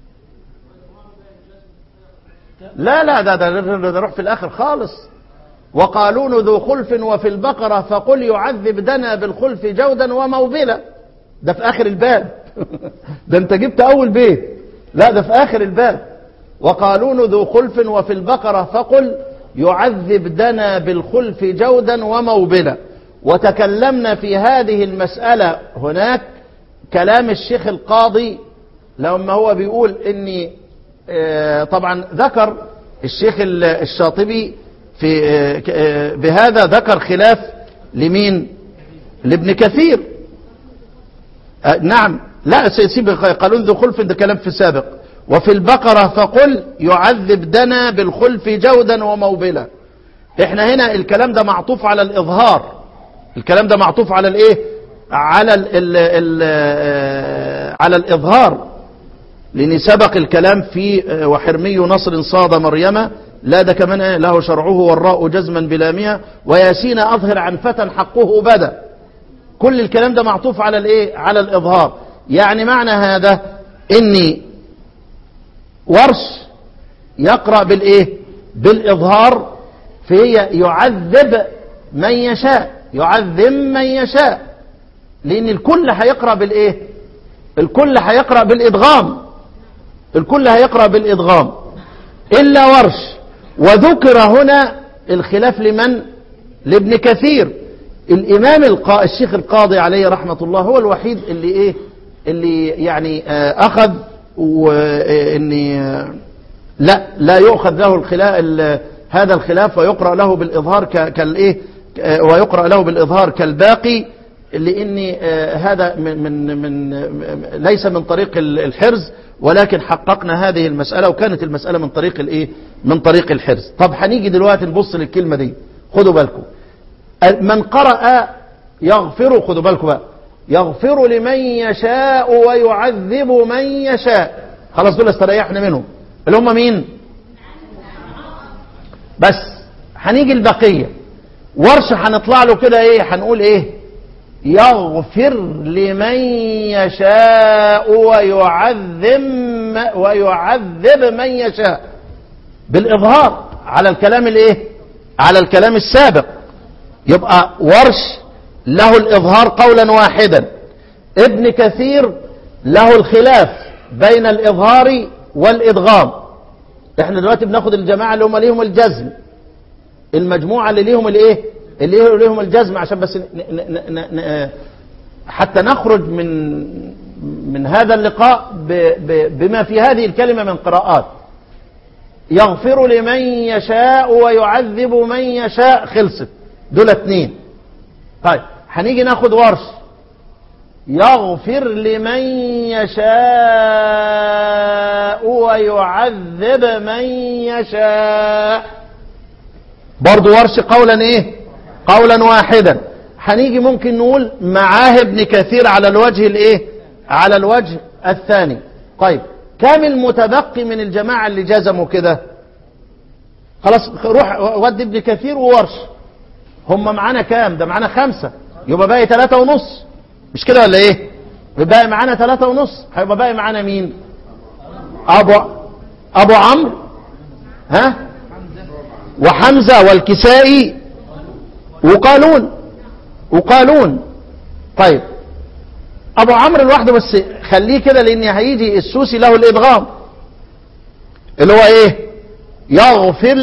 لا لا ده ده, ده, ده روح في الاخر خالص وقالون ذو خلف وفي البقرة فقل يعذب دنا بالخلف جودا وموبلا ده في آخر الباب ده انت جبت أول بيت لا ده في آخر الباب وقالون ذو خلف وفي البقرة فقل يعذب دنا بالخلف جودا وموبلا وتكلمنا في هذه المسألة هناك كلام الشيخ القاضي لما هو بيقول اني آه، طبعا ذكر الشيخ ال- الشاطبي في آه، ك- آه، بهذا ذكر خلاف لمين لابن كثير آه، نعم لا سيسيب قالون ذو خلف ده كلام في سابق وفي البقرة فقل يعذب دنا بالخلف جودا وموبلا احنا هنا الكلام ده معطوف على الإظهار الكلام ده معطوف على الايه على ال ال ال آه، على الإظهار لأن سبق الكلام في آه، وحرمي نصر صاد مريم لا ده كمان آه، له شرعه والراء جزما بلامها وياسين أظهر عن فتى حقه بدا كل الكلام ده معطوف على الايه على الإظهار يعني معنى هذا اني ورش يقرأ بالايه بالإظهار فهي يعذب من يشاء يعذب من يشاء لأن الكل هيقرأ بالايه الكل هيقرأ بالإدغام الكل هيقرأ بالإدغام إلا ورش وذكر هنا الخلاف لمن لابن كثير الإمام القا... الشيخ القاضي عليه رحمة الله هو الوحيد اللي إيه اللي يعني آه أخذ وإني آه لا لا يؤخذ له الخلاف ال... هذا الخلاف ويقرأ له بالإظهار ك... كالإيه آه ويقرأ له بالإظهار كالباقي لأن آه هذا من من من ليس من طريق الحرز ولكن حققنا هذه المسألة وكانت المسألة من طريق الإيه من طريق الحرز طب هنيجي دلوقتي نبص للكلمة دي خدوا بالكم من قرأ يغفر خدوا بالكم بقى يغفر لمن يشاء ويعذب من يشاء خلاص دول استريحنا منهم اللي هم مين بس هنيجي البقية ورشة هنطلع له كده ايه هنقول ايه يغفر لمن يشاء ويعذب ويعذب من يشاء بالإظهار على الكلام الايه على الكلام السابق يبقى ورش له الإظهار قولا واحدا ابن كثير له الخلاف بين الإظهار والإدغام احنا دلوقتي بناخد الجماعة اللي هم ليهم الجزم المجموعة اللي ليهم الايه اللي ليهم الجزم عشان بس ن ن ن ن حتى نخرج من من هذا اللقاء ب ب بما في هذه الكلمة من قراءات يغفر لمن يشاء ويعذب من يشاء خلصت دول اتنين طيب هنيجي ناخد ورش يغفر لمن يشاء ويعذب من يشاء برضو ورش قولا ايه قولا واحدا هنيجي ممكن نقول معاه ابن كثير على الوجه الايه على الوجه الثاني طيب كم المتبقي من الجماعة اللي جزموا كده خلاص روح ود ابن كثير وورش هم معانا كام ده معانا خمسة يبقى باقي ثلاثة ونص مش كده ولا ايه باقي معانا ثلاثة ونص هيبقى باقي معانا مين ابو ابو عمرو ها وحمزة والكسائي وقالون وقالون طيب ابو عمرو لوحده بس خليه كده لان هيجي السوسي له الادغام اللي هو ايه يغفر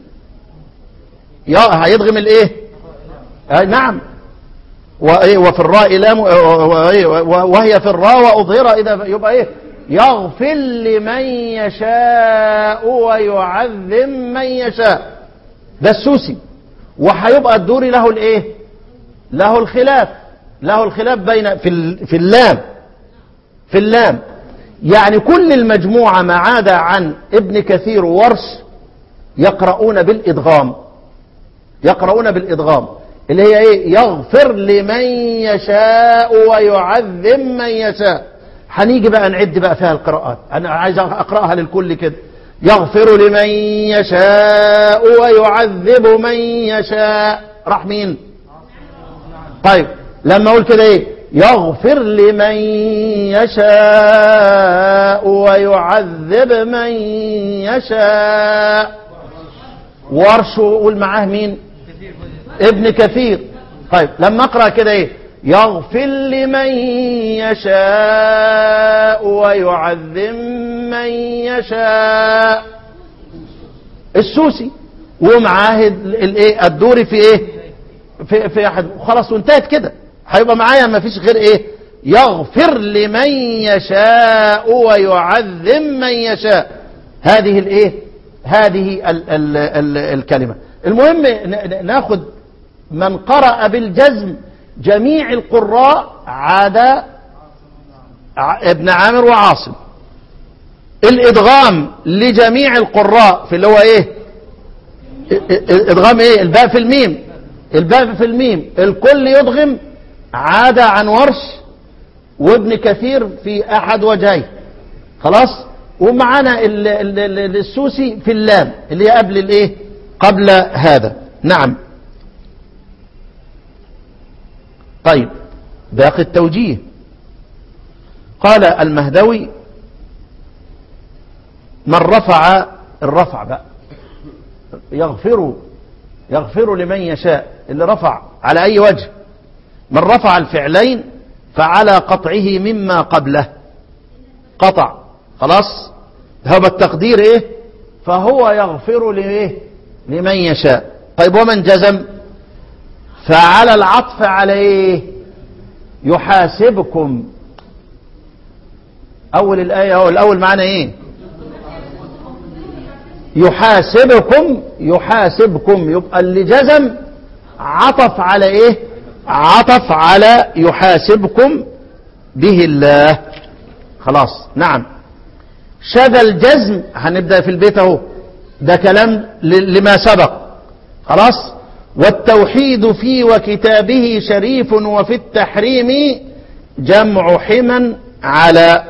يا هيدغم الايه آه نعم وفي الراء لام وهي في الراء واظهر اذا يبقى ايه يغفر لمن يشاء ويعذب من يشاء ده السوسي وهيبقى الدوري له الايه له الخلاف له الخلاف بين في في اللام في اللام يعني كل المجموعة ما عدا عن ابن كثير وورش يقرؤون بالإدغام يقرؤون بالإدغام اللي هي ايه يغفر لمن يشاء ويعذب من يشاء هنيجي بقى نعد بقى فيها القراءات انا عايز اقراها للكل كده يغفر لمن يشاء ويعذب من يشاء راح مين طيب لما اقول كده ايه يغفر لمن يشاء ويعذب من يشاء ورش قول معاه مين ابن كثير طيب لما اقرأ كده ايه يغفر لمن يشاء ويعذب من يشاء السوسي ومعاه الايه الدوري في ايه في في احد خلاص وانتهت كده هيبقى معايا ما فيش غير ايه يغفر لمن يشاء ويعذب من يشاء هذه الايه هذه ال ال ال الكلمه المهم ناخد من قرأ بالجزم جميع القراء عدا ابن عامر وعاصم الادغام لجميع القراء في اللي هو ايه ادغام ايه الباء في الميم الباء في الميم الكل يدغم عدا عن ورش وابن كثير في احد وجهيه خلاص ومعانا السوسي في اللام اللي هي قبل الايه قبل هذا نعم طيب باقي التوجيه قال المهدوي من رفع الرفع بقى يغفر يغفر لمن يشاء اللي رفع على أي وجه من رفع الفعلين فعلى قطعه مما قبله قطع خلاص هذا التقدير ايه فهو يغفر لإيه لمن يشاء طيب ومن جزم فعلى العطف على ايه يحاسبكم اول الايه اهو الاول معنى ايه يحاسبكم يحاسبكم يبقى اللي جزم عطف على ايه عطف على يحاسبكم به الله خلاص نعم شذا الجزم هنبدأ في البيت اهو ده كلام لما سبق خلاص والتوحيد في وكتابه شريف وفي التحريم جمع حما على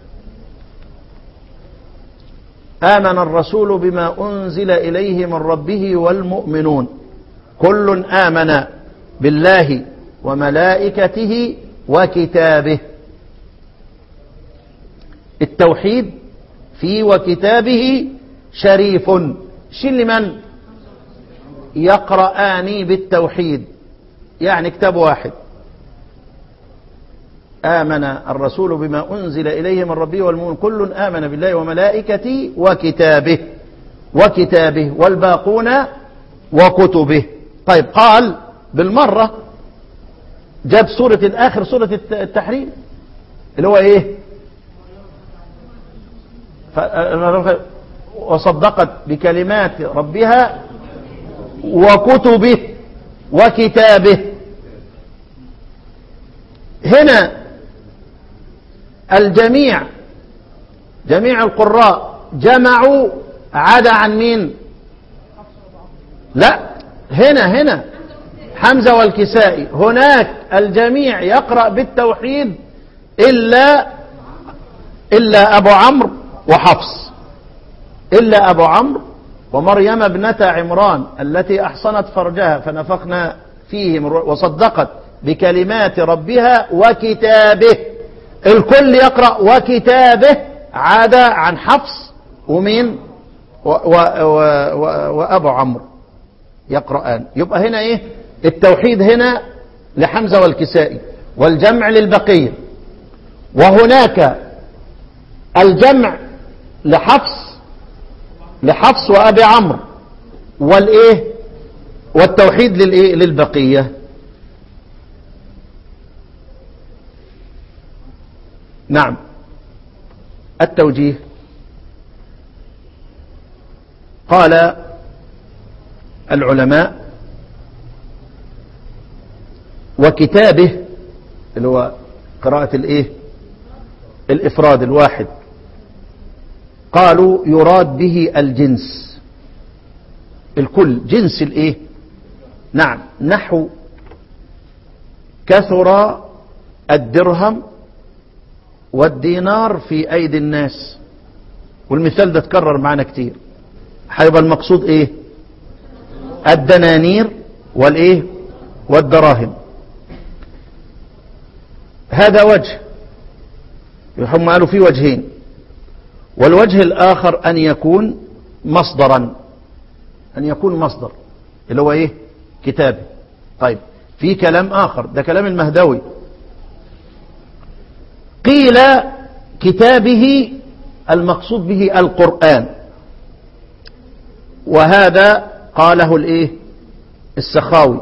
آمن الرسول بما أنزل إليه من ربه والمؤمنون كل آمن بالله وملائكته وكتابه التوحيد في وكتابه شريف شل من يقرآن بالتوحيد يعني كتاب واحد آمن الرسول بما أنزل إليه من ربه والمؤمن كل آمن بالله وملائكته وكتابه وكتابه والباقون وكتبه طيب قال بالمرة جاب سورة الآخر سورة التحريم اللي هو إيه وصدقت بكلمات ربها وكتبه وكتابه هنا الجميع جميع القراء جمعوا عدا عن مين لا هنا هنا حمزة والكسائي هناك الجميع يقرأ بالتوحيد إلا إلا أبو عمرو وحفص إلا أبو عمرو ومريم ابنة عمران التي أحصنت فرجها فنفخنا فيه وصدقت بكلمات ربها وكتابه الكل يقرأ وكتابه عدا عن حفص ومين و و و و وأبو عمرو يقرأان يبقى هنا إيه التوحيد هنا لحمزة والكسائي والجمع للبقية وهناك الجمع لحفص لحفص وأبي عمرو والإيه والتوحيد للإيه للبقية نعم التوجيه قال العلماء وكتابه اللي هو قراءة الايه الافراد الواحد قالوا يراد به الجنس الكل جنس الايه نعم نحو كثر الدرهم والدينار في ايدي الناس والمثال ده اتكرر معنا كتير هيبقى المقصود ايه الدنانير والايه والدراهم هذا وجه هم قالوا فيه وجهين والوجه الآخر أن يكون مصدرا أن يكون مصدر اللي هو إيه كتابه طيب في كلام آخر ده كلام المهدوي قيل كتابه المقصود به القرآن وهذا قاله الايه السخاوي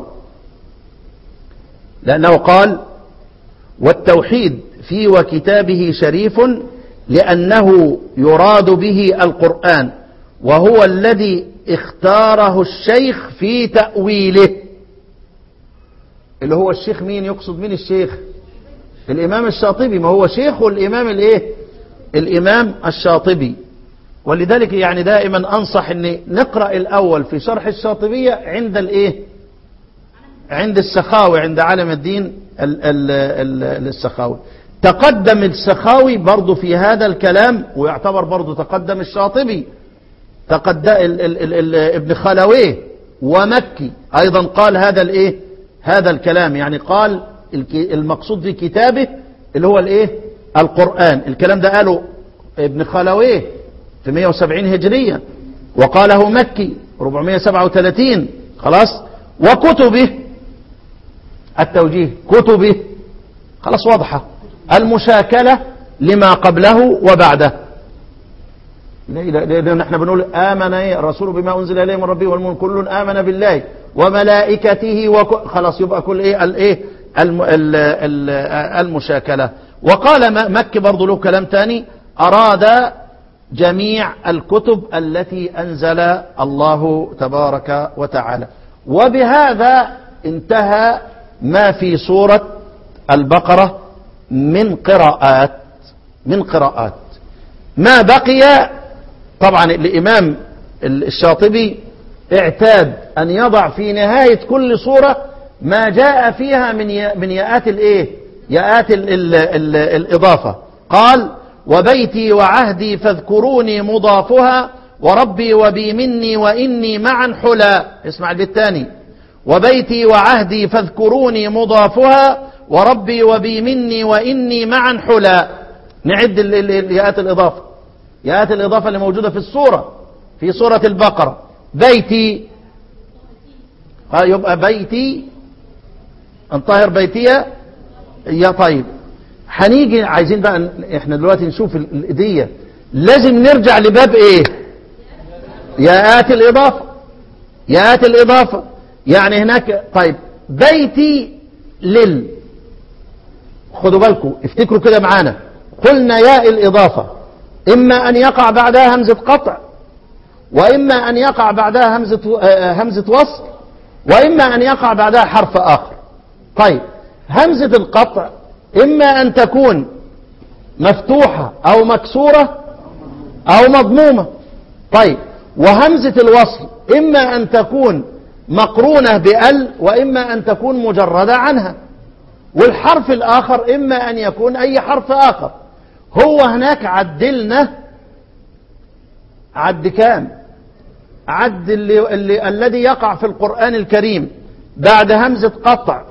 لأنه قال والتوحيد في وكتابه شريف لأنه يراد به القرآن وهو الذي اختاره الشيخ في تأويله اللي هو الشيخ مين يقصد مين الشيخ الإمام الشاطبي ما هو شيخ الإمام الايه الإمام الشاطبي ولذلك يعني دائما أنصح أن نقرأ الأول في شرح الشاطبية عند الايه عند السخاوي عند عالم الدين ال ال ال السخاوي تقدم السخاوي برضو في هذا الكلام ويعتبر برضو تقدم الشاطبي تقدم ال ال ال ال ابن خلويه ومكي أيضا قال هذا الايه هذا الكلام يعني قال المقصود في كتابه اللي هو الايه القرآن الكلام ده قاله ابن خلويه في 170 هجرية وقاله مكي 437 خلاص وكتبه التوجيه كتبه خلاص واضحة المشاكلة لما قبله وبعده نحن بنقول آمن الرسول بما أنزل إليه من ربه والمؤمن كل آمن بالله وملائكته وك... خلاص يبقى كل إيه الإيه الم... ال... ال... المشاكلة وقال مكي برضه له كلام تاني أراد جميع الكتب التي أنزل الله تبارك وتعالى وبهذا انتهى ما في سورة البقرة من قراءات من قراءات ما بقي طبعا الإمام الشاطبي اعتاد أن يضع في نهاية كل سورة ما جاء فيها من من ياءات الايه ياءات ال ال ال الإضافة قال وبيتي وعهدي فاذكروني مضافها وربي وبي مني وإني معا حلا اسمع البيت الثاني وبيتي وعهدي فاذكروني مضافها وربي وبي مني وإني معا حلا نعد ياءات الإضافة ياءات الإضافة اللي موجودة في السورة في سورة البقرة بيتي يبقى بيتي انطهر بيتي يا طيب هنيجي عايزين بقى احنا دلوقتي نشوف الإدية لازم نرجع لباب ايه ياءات الإضافة ياءات الإضافة يعني هناك طيب بيتي لل خدوا بالكم افتكروا كده معانا قلنا ياء الإضافة إما أن يقع بعدها همزة قطع وإما أن يقع بعدها همزة همزة وصل وإما أن يقع بعدها حرف آخر طيب همزة القطع إما أن تكون مفتوحة أو مكسورة أو مضمومة طيب وهمزة الوصل إما أن تكون مقرونة بأل وإما أن تكون مجردة عنها والحرف الآخر إما أن يكون أي حرف آخر هو هناك عدلنا عد كام عد اللي اللي الذي يقع في القرآن الكريم بعد همزة قطع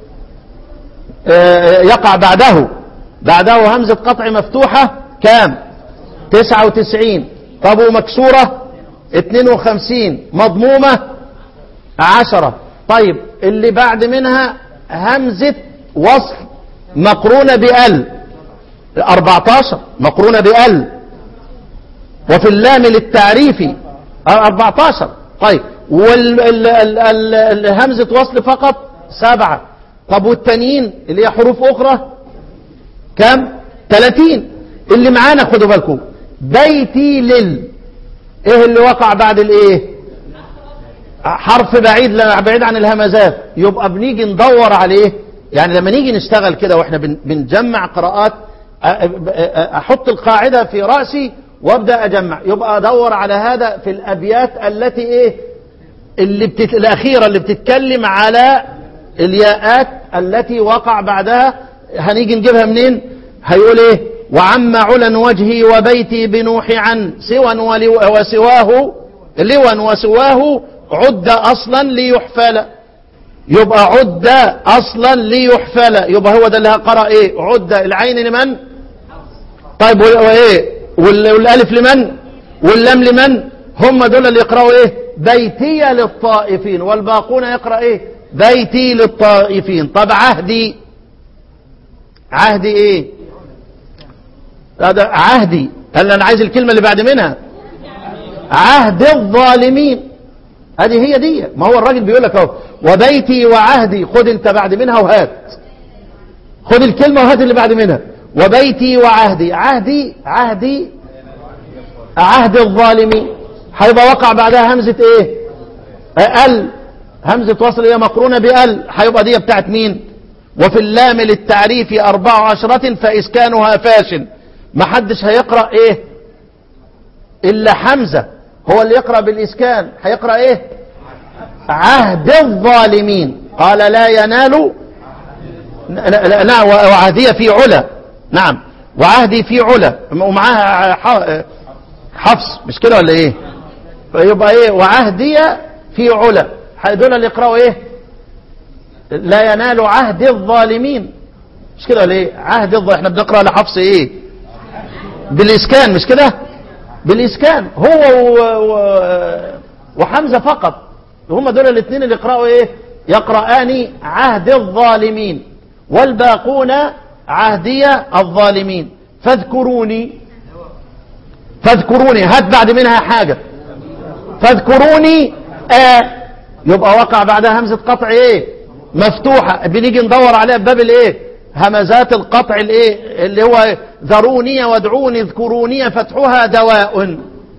يقع بعده بعده همزة قطع مفتوحة كام تسعة وتسعين طب ومكسورة اتنين وخمسين مضمومة عشرة طيب اللي بعد منها همزة وصل مقرونة بأل 14 مقرونة بأل وفي اللام للتعريف 14 طيب والهمزة وصل فقط سبعة طب والتانيين اللي هي حروف أخرى كم 30 اللي معانا خدوا بالكم بيتي لل ايه اللي وقع بعد الايه حرف بعيد بعيد عن الهمزات يبقى بنيجي ندور عليه يعني لما نيجي نشتغل كده واحنا بنجمع قراءات احط القاعدة في رأسي وابدأ اجمع يبقى ادور على هذا في الابيات التي ايه اللي بتت... الاخيرة اللي بتتكلم على الياءات التي وقع بعدها هنيجي نجيبها منين هيقول ايه وعم علا وجهي وبيتي بنوح عن سوى ولو... وسواه لوا وسواه عد اصلا ليحفل يبقى عد اصلا ليحفل يبقى هو ده اللي قرأ ايه عد العين لمن طيب وايه والالف لمن واللام لمن هم دول اللي يقرأوا ايه بيتي للطائفين والباقون يقرأ ايه بيتي للطائفين طب عهدي عهدي ايه هذا عهدي هل انا عايز الكلمة اللي بعد منها عهد الظالمين هذه هي دي ما هو الراجل بيقول لك اهو وبيتي وعهدي خد انت بعد منها وهات خد الكلمة وهات اللي بعد منها وبيتي وعهدي عهدي عهدي عهد الظالمين هيبقى وقع بعدها همزة ايه ال همزة وصل هي مقرونة بال هيبقى دي بتاعت مين وفي اللام للتعريف أربع عشرة فإسكانها فاشن ما حدش هيقرأ ايه إلا حمزة هو اللي يقرأ بالإسكان هيقرأ ايه عهد الظالمين قال لا ينال نعم وعهدي في علا نعم وعهدي في علا ومعاها حفص مش كده ولا ايه فيبقى ايه وعهدي في علا دول اللي يقرأوا ايه لا ينال عهد الظالمين مش كده ولا ايه عهد الظالمين احنا بنقرأ لحفص ايه بالاسكان مش كده بالاسكان هو و... و... وحمزة فقط هم دول الاثنين اللي يقرأوا ايه يقرآن عهد الظالمين والباقون عهدي الظالمين فاذكروني فاذكروني هات بعد منها حاجة فاذكروني آه يبقى وقع بعدها همزة قطع ايه مفتوحة بنيجي ندور عليها بباب الايه همزات القطع الايه اللي هو ذروني وادعوني اذكروني فتحها دواء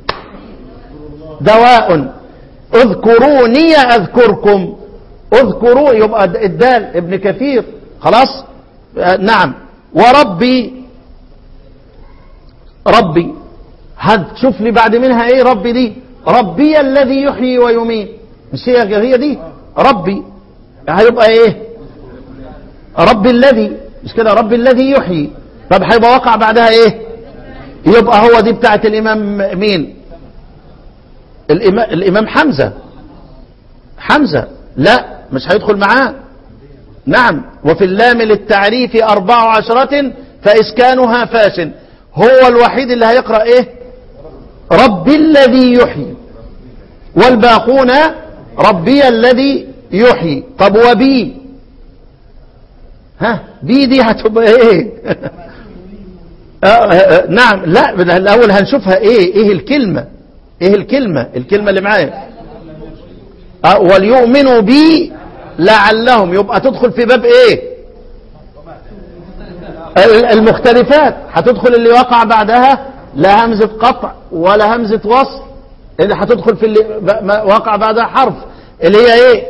دواء اذكروني اذكركم اذكروا يبقى الدال ابن كثير خلاص آه نعم وربي ربي هتشوف لي بعد منها ايه ربي دي ربي الذي يحيي ويميت مش هي هي دي ربي هيبقى ايه ربي الذي مش كده ربي الذي يحيي طب هيبقى وقع بعدها ايه يبقى هو دي بتاعت الامام مين الامام, الإمام حمزة حمزة لا مش هيدخل معاه نعم وفي اللام للتعريف أربع عشرة فإسكانها فاشن هو الوحيد اللي هيقرأ ايه رب الذي يحيي والباقون ربي الذي يحيي طب وبي ها بي دي هتبقى ايه آه آه نعم لا الاول هنشوفها ايه ايه الكلمة ايه الكلمة الكلمة اللي معايا آه وليؤمنوا بي لعلهم يبقى تدخل في باب ايه المختلفات هتدخل اللي وقع بعدها لا همزة قطع ولا همزة وصل اللي هتدخل في اللي وقع بعدها حرف اللي هي ايه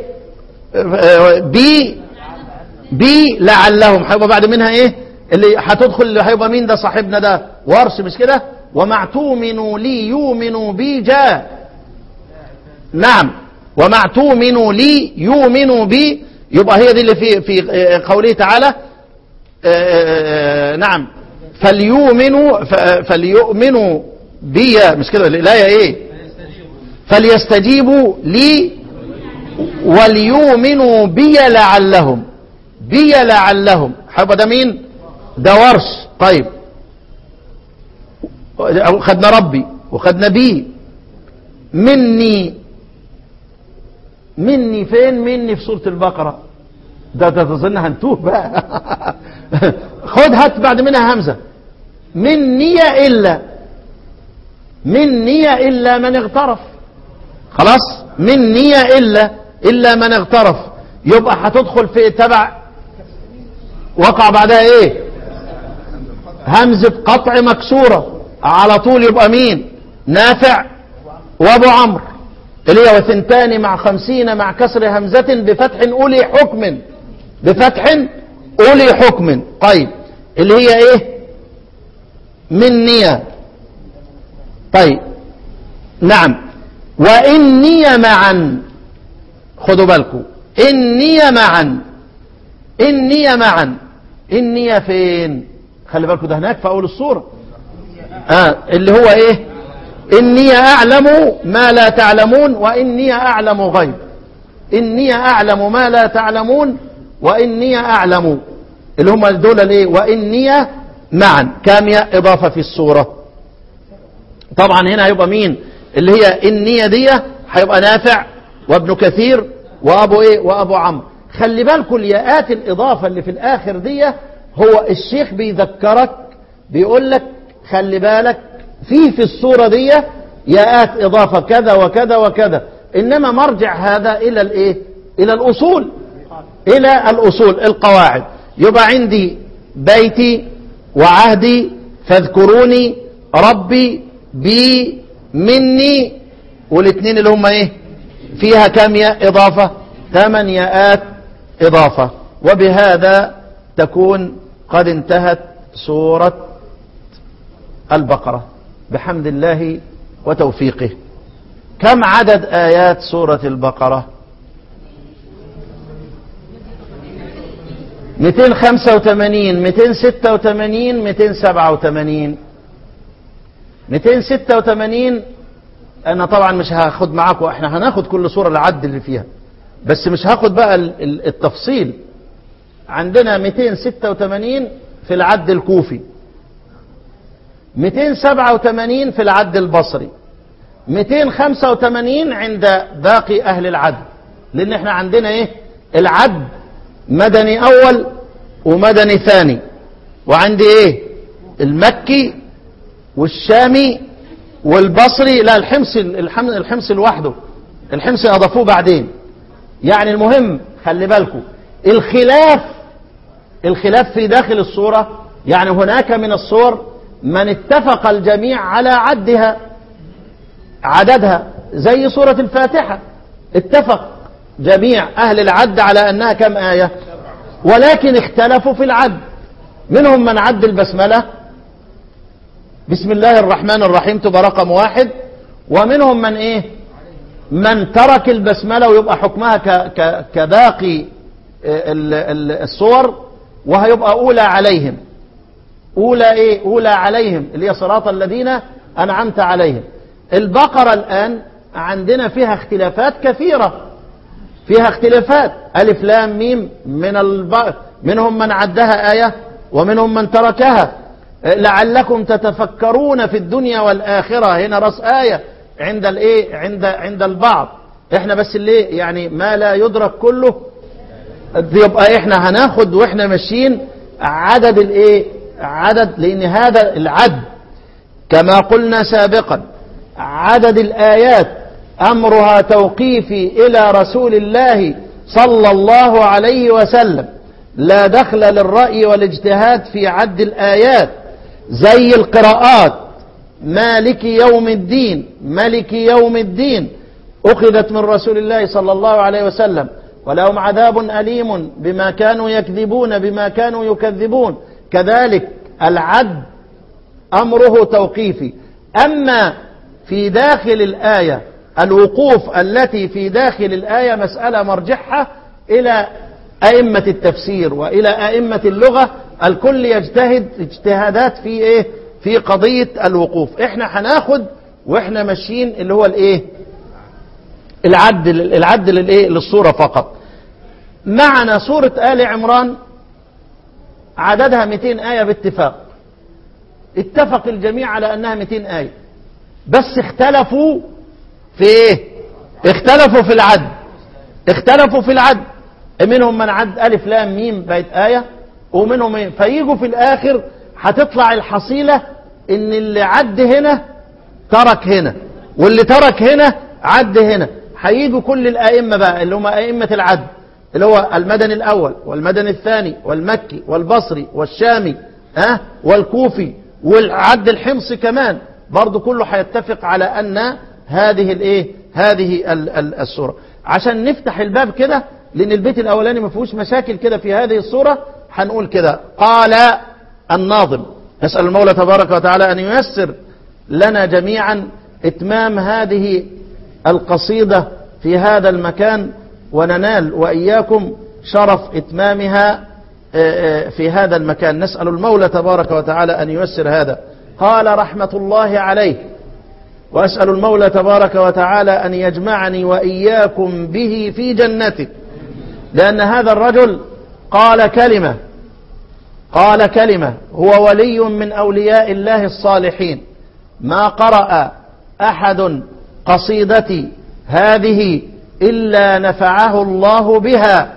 بي بي لعلهم هيبقى بعد منها ايه اللي هتدخل اللي هيبقى مين ده صاحبنا ده ورش مش كده ومع تؤمنوا لي يؤمنوا بي جاء نعم ومع تؤمنوا لي يؤمنوا بي يبقى هي دي اللي في في قوله تعالى نعم فليؤمنوا فليؤمنوا بي مش كده الآية ايه فليستجيبوا لي وليؤمنوا بي لعلهم بي لعلهم هيبقى ده مين ده ورش طيب خدنا ربي وخدنا بي مني مني فين مني في سورة البقرة ده ده تظن هنتوه بقى خد هات بعد منها همزة مني إلا مني إلا من اغترف خلاص مني إلا إلا من اغترف يبقى هتدخل في تبع وقع بعدها ايه همزة قطع مكسورة على طول يبقى مين نافع وابو عمرو اللي هي وثنتان مع خمسين مع كسر همزة بفتح أولي حكم بفتح أولي حكم طيب اللي هي ايه من نية طيب نعم وإني معا خدوا بالكم إني معا إني معا إني فين خلي بالكم ده هناك في أول الصورة آه اللي هو إيه إني أعلم ما لا تعلمون وإني أعلم غيب إني أعلم ما لا تعلمون وإني أعلم اللي هم دول الإيه وإني معا كام ياء إضافة في الصورة طبعا هنا هيبقى مين اللي هي النية دي هيبقى نافع وابن كثير وابو ايه وابو عمرو خلي بالكم الياءات الإضافة اللي في الآخر دي هو الشيخ بيذكرك بيقول لك خلي بالك في في الصورة دي ياءات إضافة كذا وكذا وكذا إنما مرجع هذا إلى الإيه إلى الأصول إلى الأصول القواعد يبقى عندي بيتي وعهدي فاذكروني ربي بي مني والاثنين اللي هم ايه فيها كم ياء اضافة ثمان ياءات اضافة وبهذا تكون قد انتهت سورة البقرة بحمد الله وتوفيقه كم عدد آيات سورة البقرة 285 286 287 286 انا طبعا مش هاخد معاكم احنا هناخد كل صورة العد اللي فيها بس مش هاخد بقى ال- ال- التفصيل عندنا 286 في العد الكوفي 287 في العد البصري 285 عند باقي اهل العد لان احنا عندنا ايه العد مدني اول ومدني ثاني وعندي ايه المكي والشامي والبصري لا الحمص الحم- الحمص لوحده الحمص اضافوه بعدين يعني المهم خلي بالكم الخلاف الخلاف في داخل الصورة يعني هناك من الصور من اتفق الجميع على عدها عددها زي سورة الفاتحة اتفق جميع أهل العد على أنها كم آية ولكن اختلفوا في العد منهم من عد البسملة بسم الله الرحمن الرحيم تبقى رقم واحد ومنهم من ايه من ترك البسملة ويبقى حكمها ك ك كباقي ال- ال- الصور وهيبقى أولى عليهم أولى إيه أولى عليهم اللي هي صراط الذين أنعمت عليهم البقرة الآن عندنا فيها اختلافات كثيرة فيها اختلافات ألف لام ميم من الب... منهم من عدها آية ومنهم من تركها لعلكم تتفكرون في الدنيا والآخرة هنا رأس آية عند الايه عند عند البعض احنا بس اللي يعني ما لا يدرك كله يبقى احنا هناخد واحنا ماشيين عدد الايه عدد لان هذا العد كما قلنا سابقا عدد الآيات أمرها توقيفي إلى رسول الله صلى الله عليه وسلم لا دخل للرأي والاجتهاد في عد الآيات زي القراءات مالك يوم الدين ملك يوم الدين أخذت من رسول الله صلى الله عليه وسلم ولهم عذاب أليم بما كانوا يكذبون بما كانوا يكذبون كذلك العد أمره توقيفي أما في داخل الآية الوقوف التي في داخل الآية مسألة مرجعها إلى أئمة التفسير وإلى أئمة اللغة الكل يجتهد اجتهادات في إيه في قضية الوقوف إحنا هناخد وإحنا ماشيين اللي هو الإيه العد العد للإيه للصورة فقط معنا سورة آل عمران عددها 200 آية باتفاق اتفق الجميع على أنها 200 آية بس اختلفوا في ايه اختلفوا في العد اختلفوا في العد منهم من عد ألف لام ميم بقت آية ومنهم ايه فيجوا في الآخر هتطلع الحصيلة ان اللي عد هنا ترك هنا واللي ترك هنا عد هنا هيجوا كل الأئمة بقى اللي هم أئمة العد اللي هو المدني الأول والمدني الثاني والمكي والبصري والشامي ها والكوفي والعد الحمصي كمان برضو كله هيتفق على أن هذه الايه هذه ال- ال- السورة عشان نفتح الباب كده لأن البيت الأولاني ما فيهوش مشاكل كده في هذه السورة هنقول كده قال الناظم نسأل المولى تبارك وتعالى أن ييسر لنا جميعا إتمام هذه القصيدة في هذا المكان وننال وإياكم شرف إتمامها آه، آه، في هذا المكان نسأل المولى تبارك وتعالى أن ييسر هذا قال رحمة الله عليه وأسأل المولى تبارك وتعالى أن يجمعني وإياكم به في جنته لأن هذا الرجل قال كلمة قال كلمة هو ولي من أولياء الله الصالحين ما قرأ أحد قصيدتي هذه إلا نفعه الله بها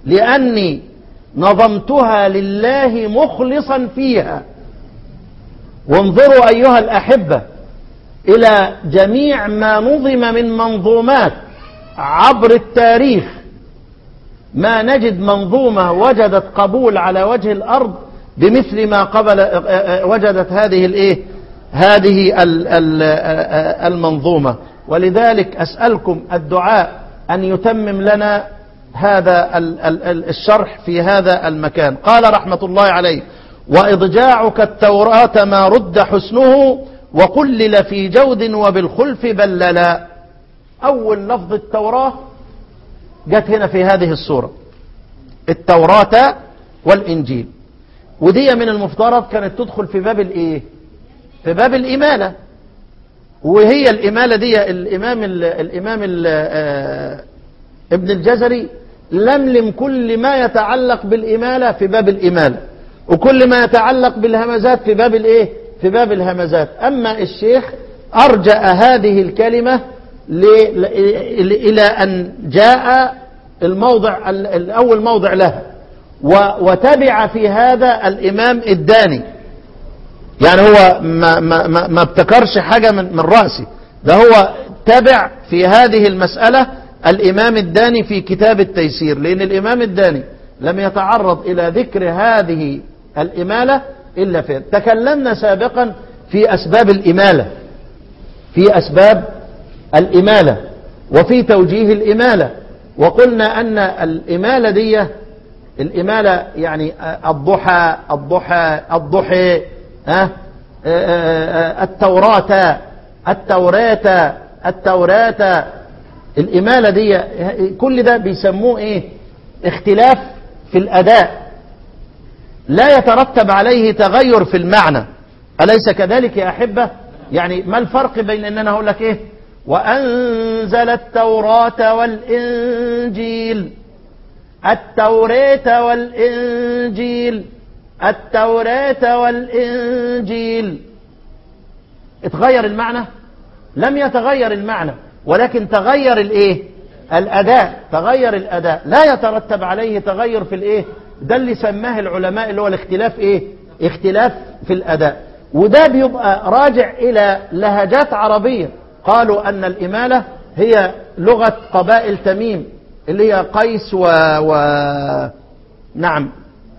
لأني نظمتها لله مخلصا فيها وانظروا أيها الأحبة إلى جميع ما نظم من منظومات عبر التاريخ ما نجد منظومة وجدت قبول على وجه الأرض بمثل ما قبل وجدت هذه الايه هذه ال- ال- المنظومة ولذلك أسألكم الدعاء أن يتمم لنا هذا ال- ال- ال- الشرح في هذا المكان قال رحمة الله عليه وإضجاعك التوراة ما رد حسنه وقلل في جود وبالخلف بللا أول لفظ التوراة جت هنا في هذه الصورة التوراة والإنجيل ودي من المفترض كانت تدخل في باب الايه في باب الإمالة وهي الإمالة دي الإمام ال الإمام ال آه ابن الجزري لملم كل ما يتعلق بالإمالة في باب الإمالة وكل ما يتعلق بالهمزات في باب الإيه في باب الهمزات أما الشيخ أرجأ هذه الكلمة ل... ل... إلى أن جاء الموضع ال- الأول موضع لها و... وتبع في هذا الإمام الداني يعني هو ما, ما, ما, ما ابتكرش حاجة من, من رأسي ده هو تبع في هذه المسألة الإمام الداني في كتاب التيسير لأن الإمام الداني لم يتعرض إلى ذكر هذه الإمالة إلا في تكلمنا سابقا في أسباب الإمالة في أسباب الإمالة وفي توجيه الإمالة وقلنا أن الإمالة دي الإمالة يعني الضحى الضحى الضحى ها التوراة التوراة التوراة الإمالة دي كل ده بيسموه إيه اختلاف في الأداء لا يترتب عليه تغير في المعنى أليس كذلك يا أحبة يعني ما الفرق بين أن أنا أقول لك إيه وأنزل التوراة والإنجيل التوراة والإنجيل التوراة والإنجيل اتغير المعنى لم يتغير المعنى ولكن تغير الايه الاداء تغير الاداء لا يترتب عليه تغير في الايه ده اللي سماه العلماء اللي هو الاختلاف ايه اختلاف في الاداء وده بيبقى راجع الى لهجات عربية قالوا ان الامالة هي لغة قبائل تميم اللي هي قيس و, و... نعم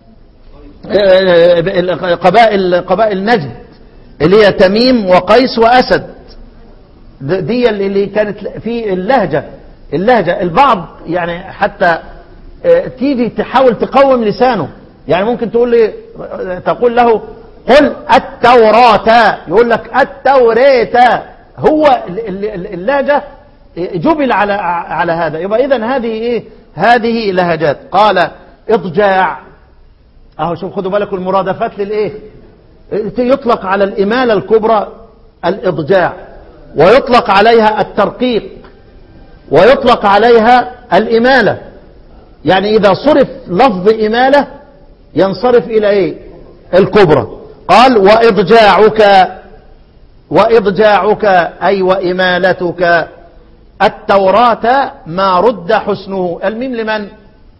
قبائل قبائل نجد اللي هي تميم وقيس واسد دي اللي كانت في اللهجة اللهجة البعض يعني حتى تيجي تحاول تقوم لسانه يعني ممكن تقول لي تقول له قل التوراة يقول لك التوراة هو اللهجة جبل على على هذا يبقى اذا هذه ايه هذه لهجات قال اضجاع اهو شوف خدوا بالكم المرادفات للايه يطلق على الاماله الكبرى الاضجاع ويطلق عليها الترقيق ويطلق عليها الإمالة يعني إذا صرف لفظ إمالة ينصرف إلى إيه الكبرى قال وإضجاعك وإضجاعك أي وإمالتك التوراة ما رد حسنه الميم لمن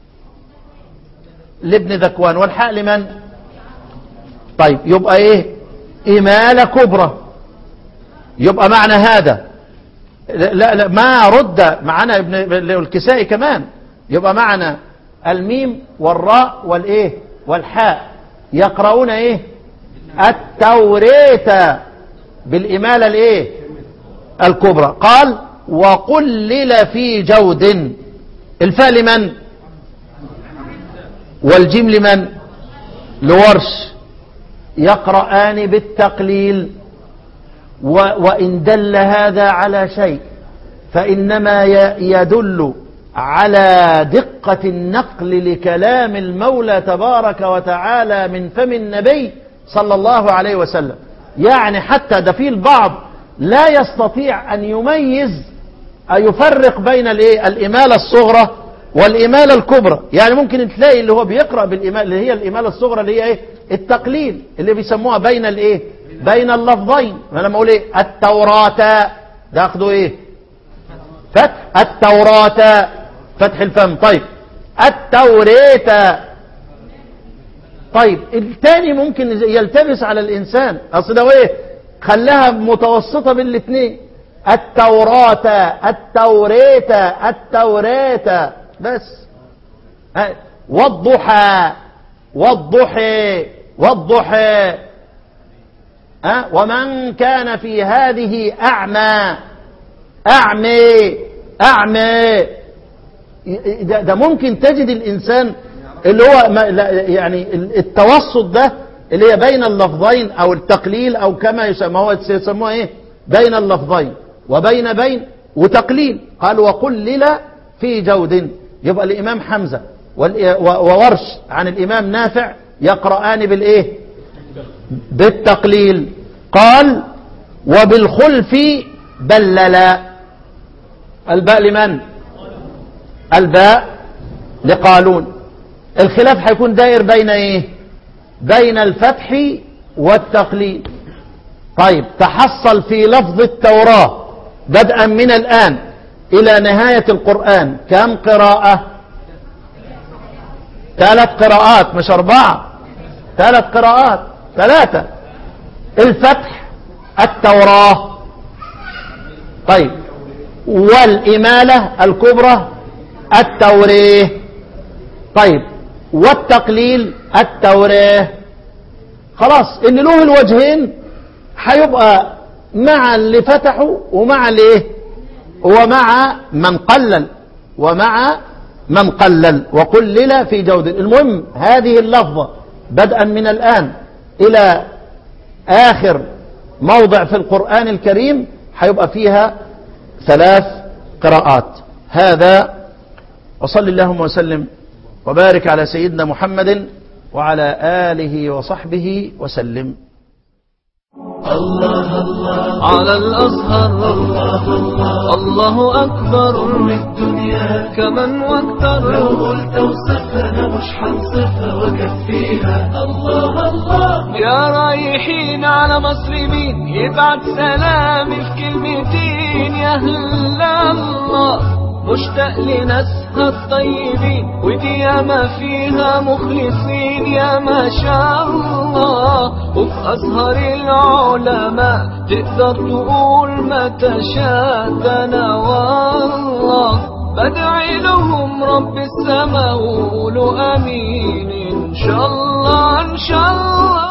لابن ذكوان والحاء لمن طيب يبقى ايه إمالة كبرى يبقى معنى هذا لا لا ما رد معنا ابن الكسائي كمان يبقى معنى الميم والراء والايه والحاء يقرؤون ايه التوريت بالإمالة الايه الكبرى قال وقلل في جود الفاء لمن والجيم لمن لورش يقرآن بالتقليل وإن دل هذا على شيء فإنما يدل على دقة النقل لكلام المولى تبارك وتعالى من فم النبي صلى الله عليه وسلم يعني حتى ده في البعض لا يستطيع أن يميز أن يفرق بين الايه الإمالة الصغرى والإمالة الكبرى يعني ممكن تلاقي اللي هو بيقرأ بالإمالة اللي هي الإمالة الصغرى اللي هي ايه التقليل اللي بيسموها بين الايه بين اللفظين فلما اقول ايه التوراة ده اخده ايه فتح التوراة فتح الفم طيب التوريت طيب التاني ممكن يلتبس على الإنسان أصل ده إيه خلاها متوسطة بين الاثنين التوراة التوريت التوريت بس ها، والضحى والضحى والضحى ها، ومن كان في هذه أعمى أعمى أعمى ده, ده ممكن تجد الإنسان اللي هو ما لا يعني التوسط ده اللي هي بين اللفظين أو التقليل أو كما يسمى هو يسموه إيه بين اللفظين وبين بين وتقليل قال وقلل في جود يبقى الإمام حمزة وال- و- وورش عن الإمام نافع يقرآن بالإيه بالتقليل قال وبالخلف بللا الباء لمن الباء لقالون الخلاف هيكون داير بين ايه بين الفتح والتقليل طيب تحصل في لفظ التوراة بدءا من الآن إلى نهاية القرآن كم قراءة ثلاث قراءات مش أربعة ثلاث قراءات ثلاثة الفتح التوراة طيب والإمالة الكبرى التوريه طيب والتقليل التوريه خلاص اللي له الوجهين هيبقى مع اللي فتحوا ومع الايه ومع من قلل ومع من قلل وقلل في جود المهم هذه اللفظة بدءا من الآن إلى آخر موضع في القرآن الكريم هيبقى فيها ثلاث قراءات هذا وصل اللهم وسلم وبارك على سيدنا محمد وعلى آله وصحبه وسلم على الأزهر الله أكبر الدنيا كمن واكثر لو قلت وصفها مش حنصفها وكفيها الله الله يا رايحين على مصر مين يبعت سلامي في كلمتين يا هلا الله مشتاق لناسها الطيبين ودي ياما فيها مخلصين يا ما شاء الله وفي أزهر العلماء تقدر تقول ما تشاء ده أنا والله بدعي لهم رب السماء وقولوا امين ان شاء الله ان شاء الله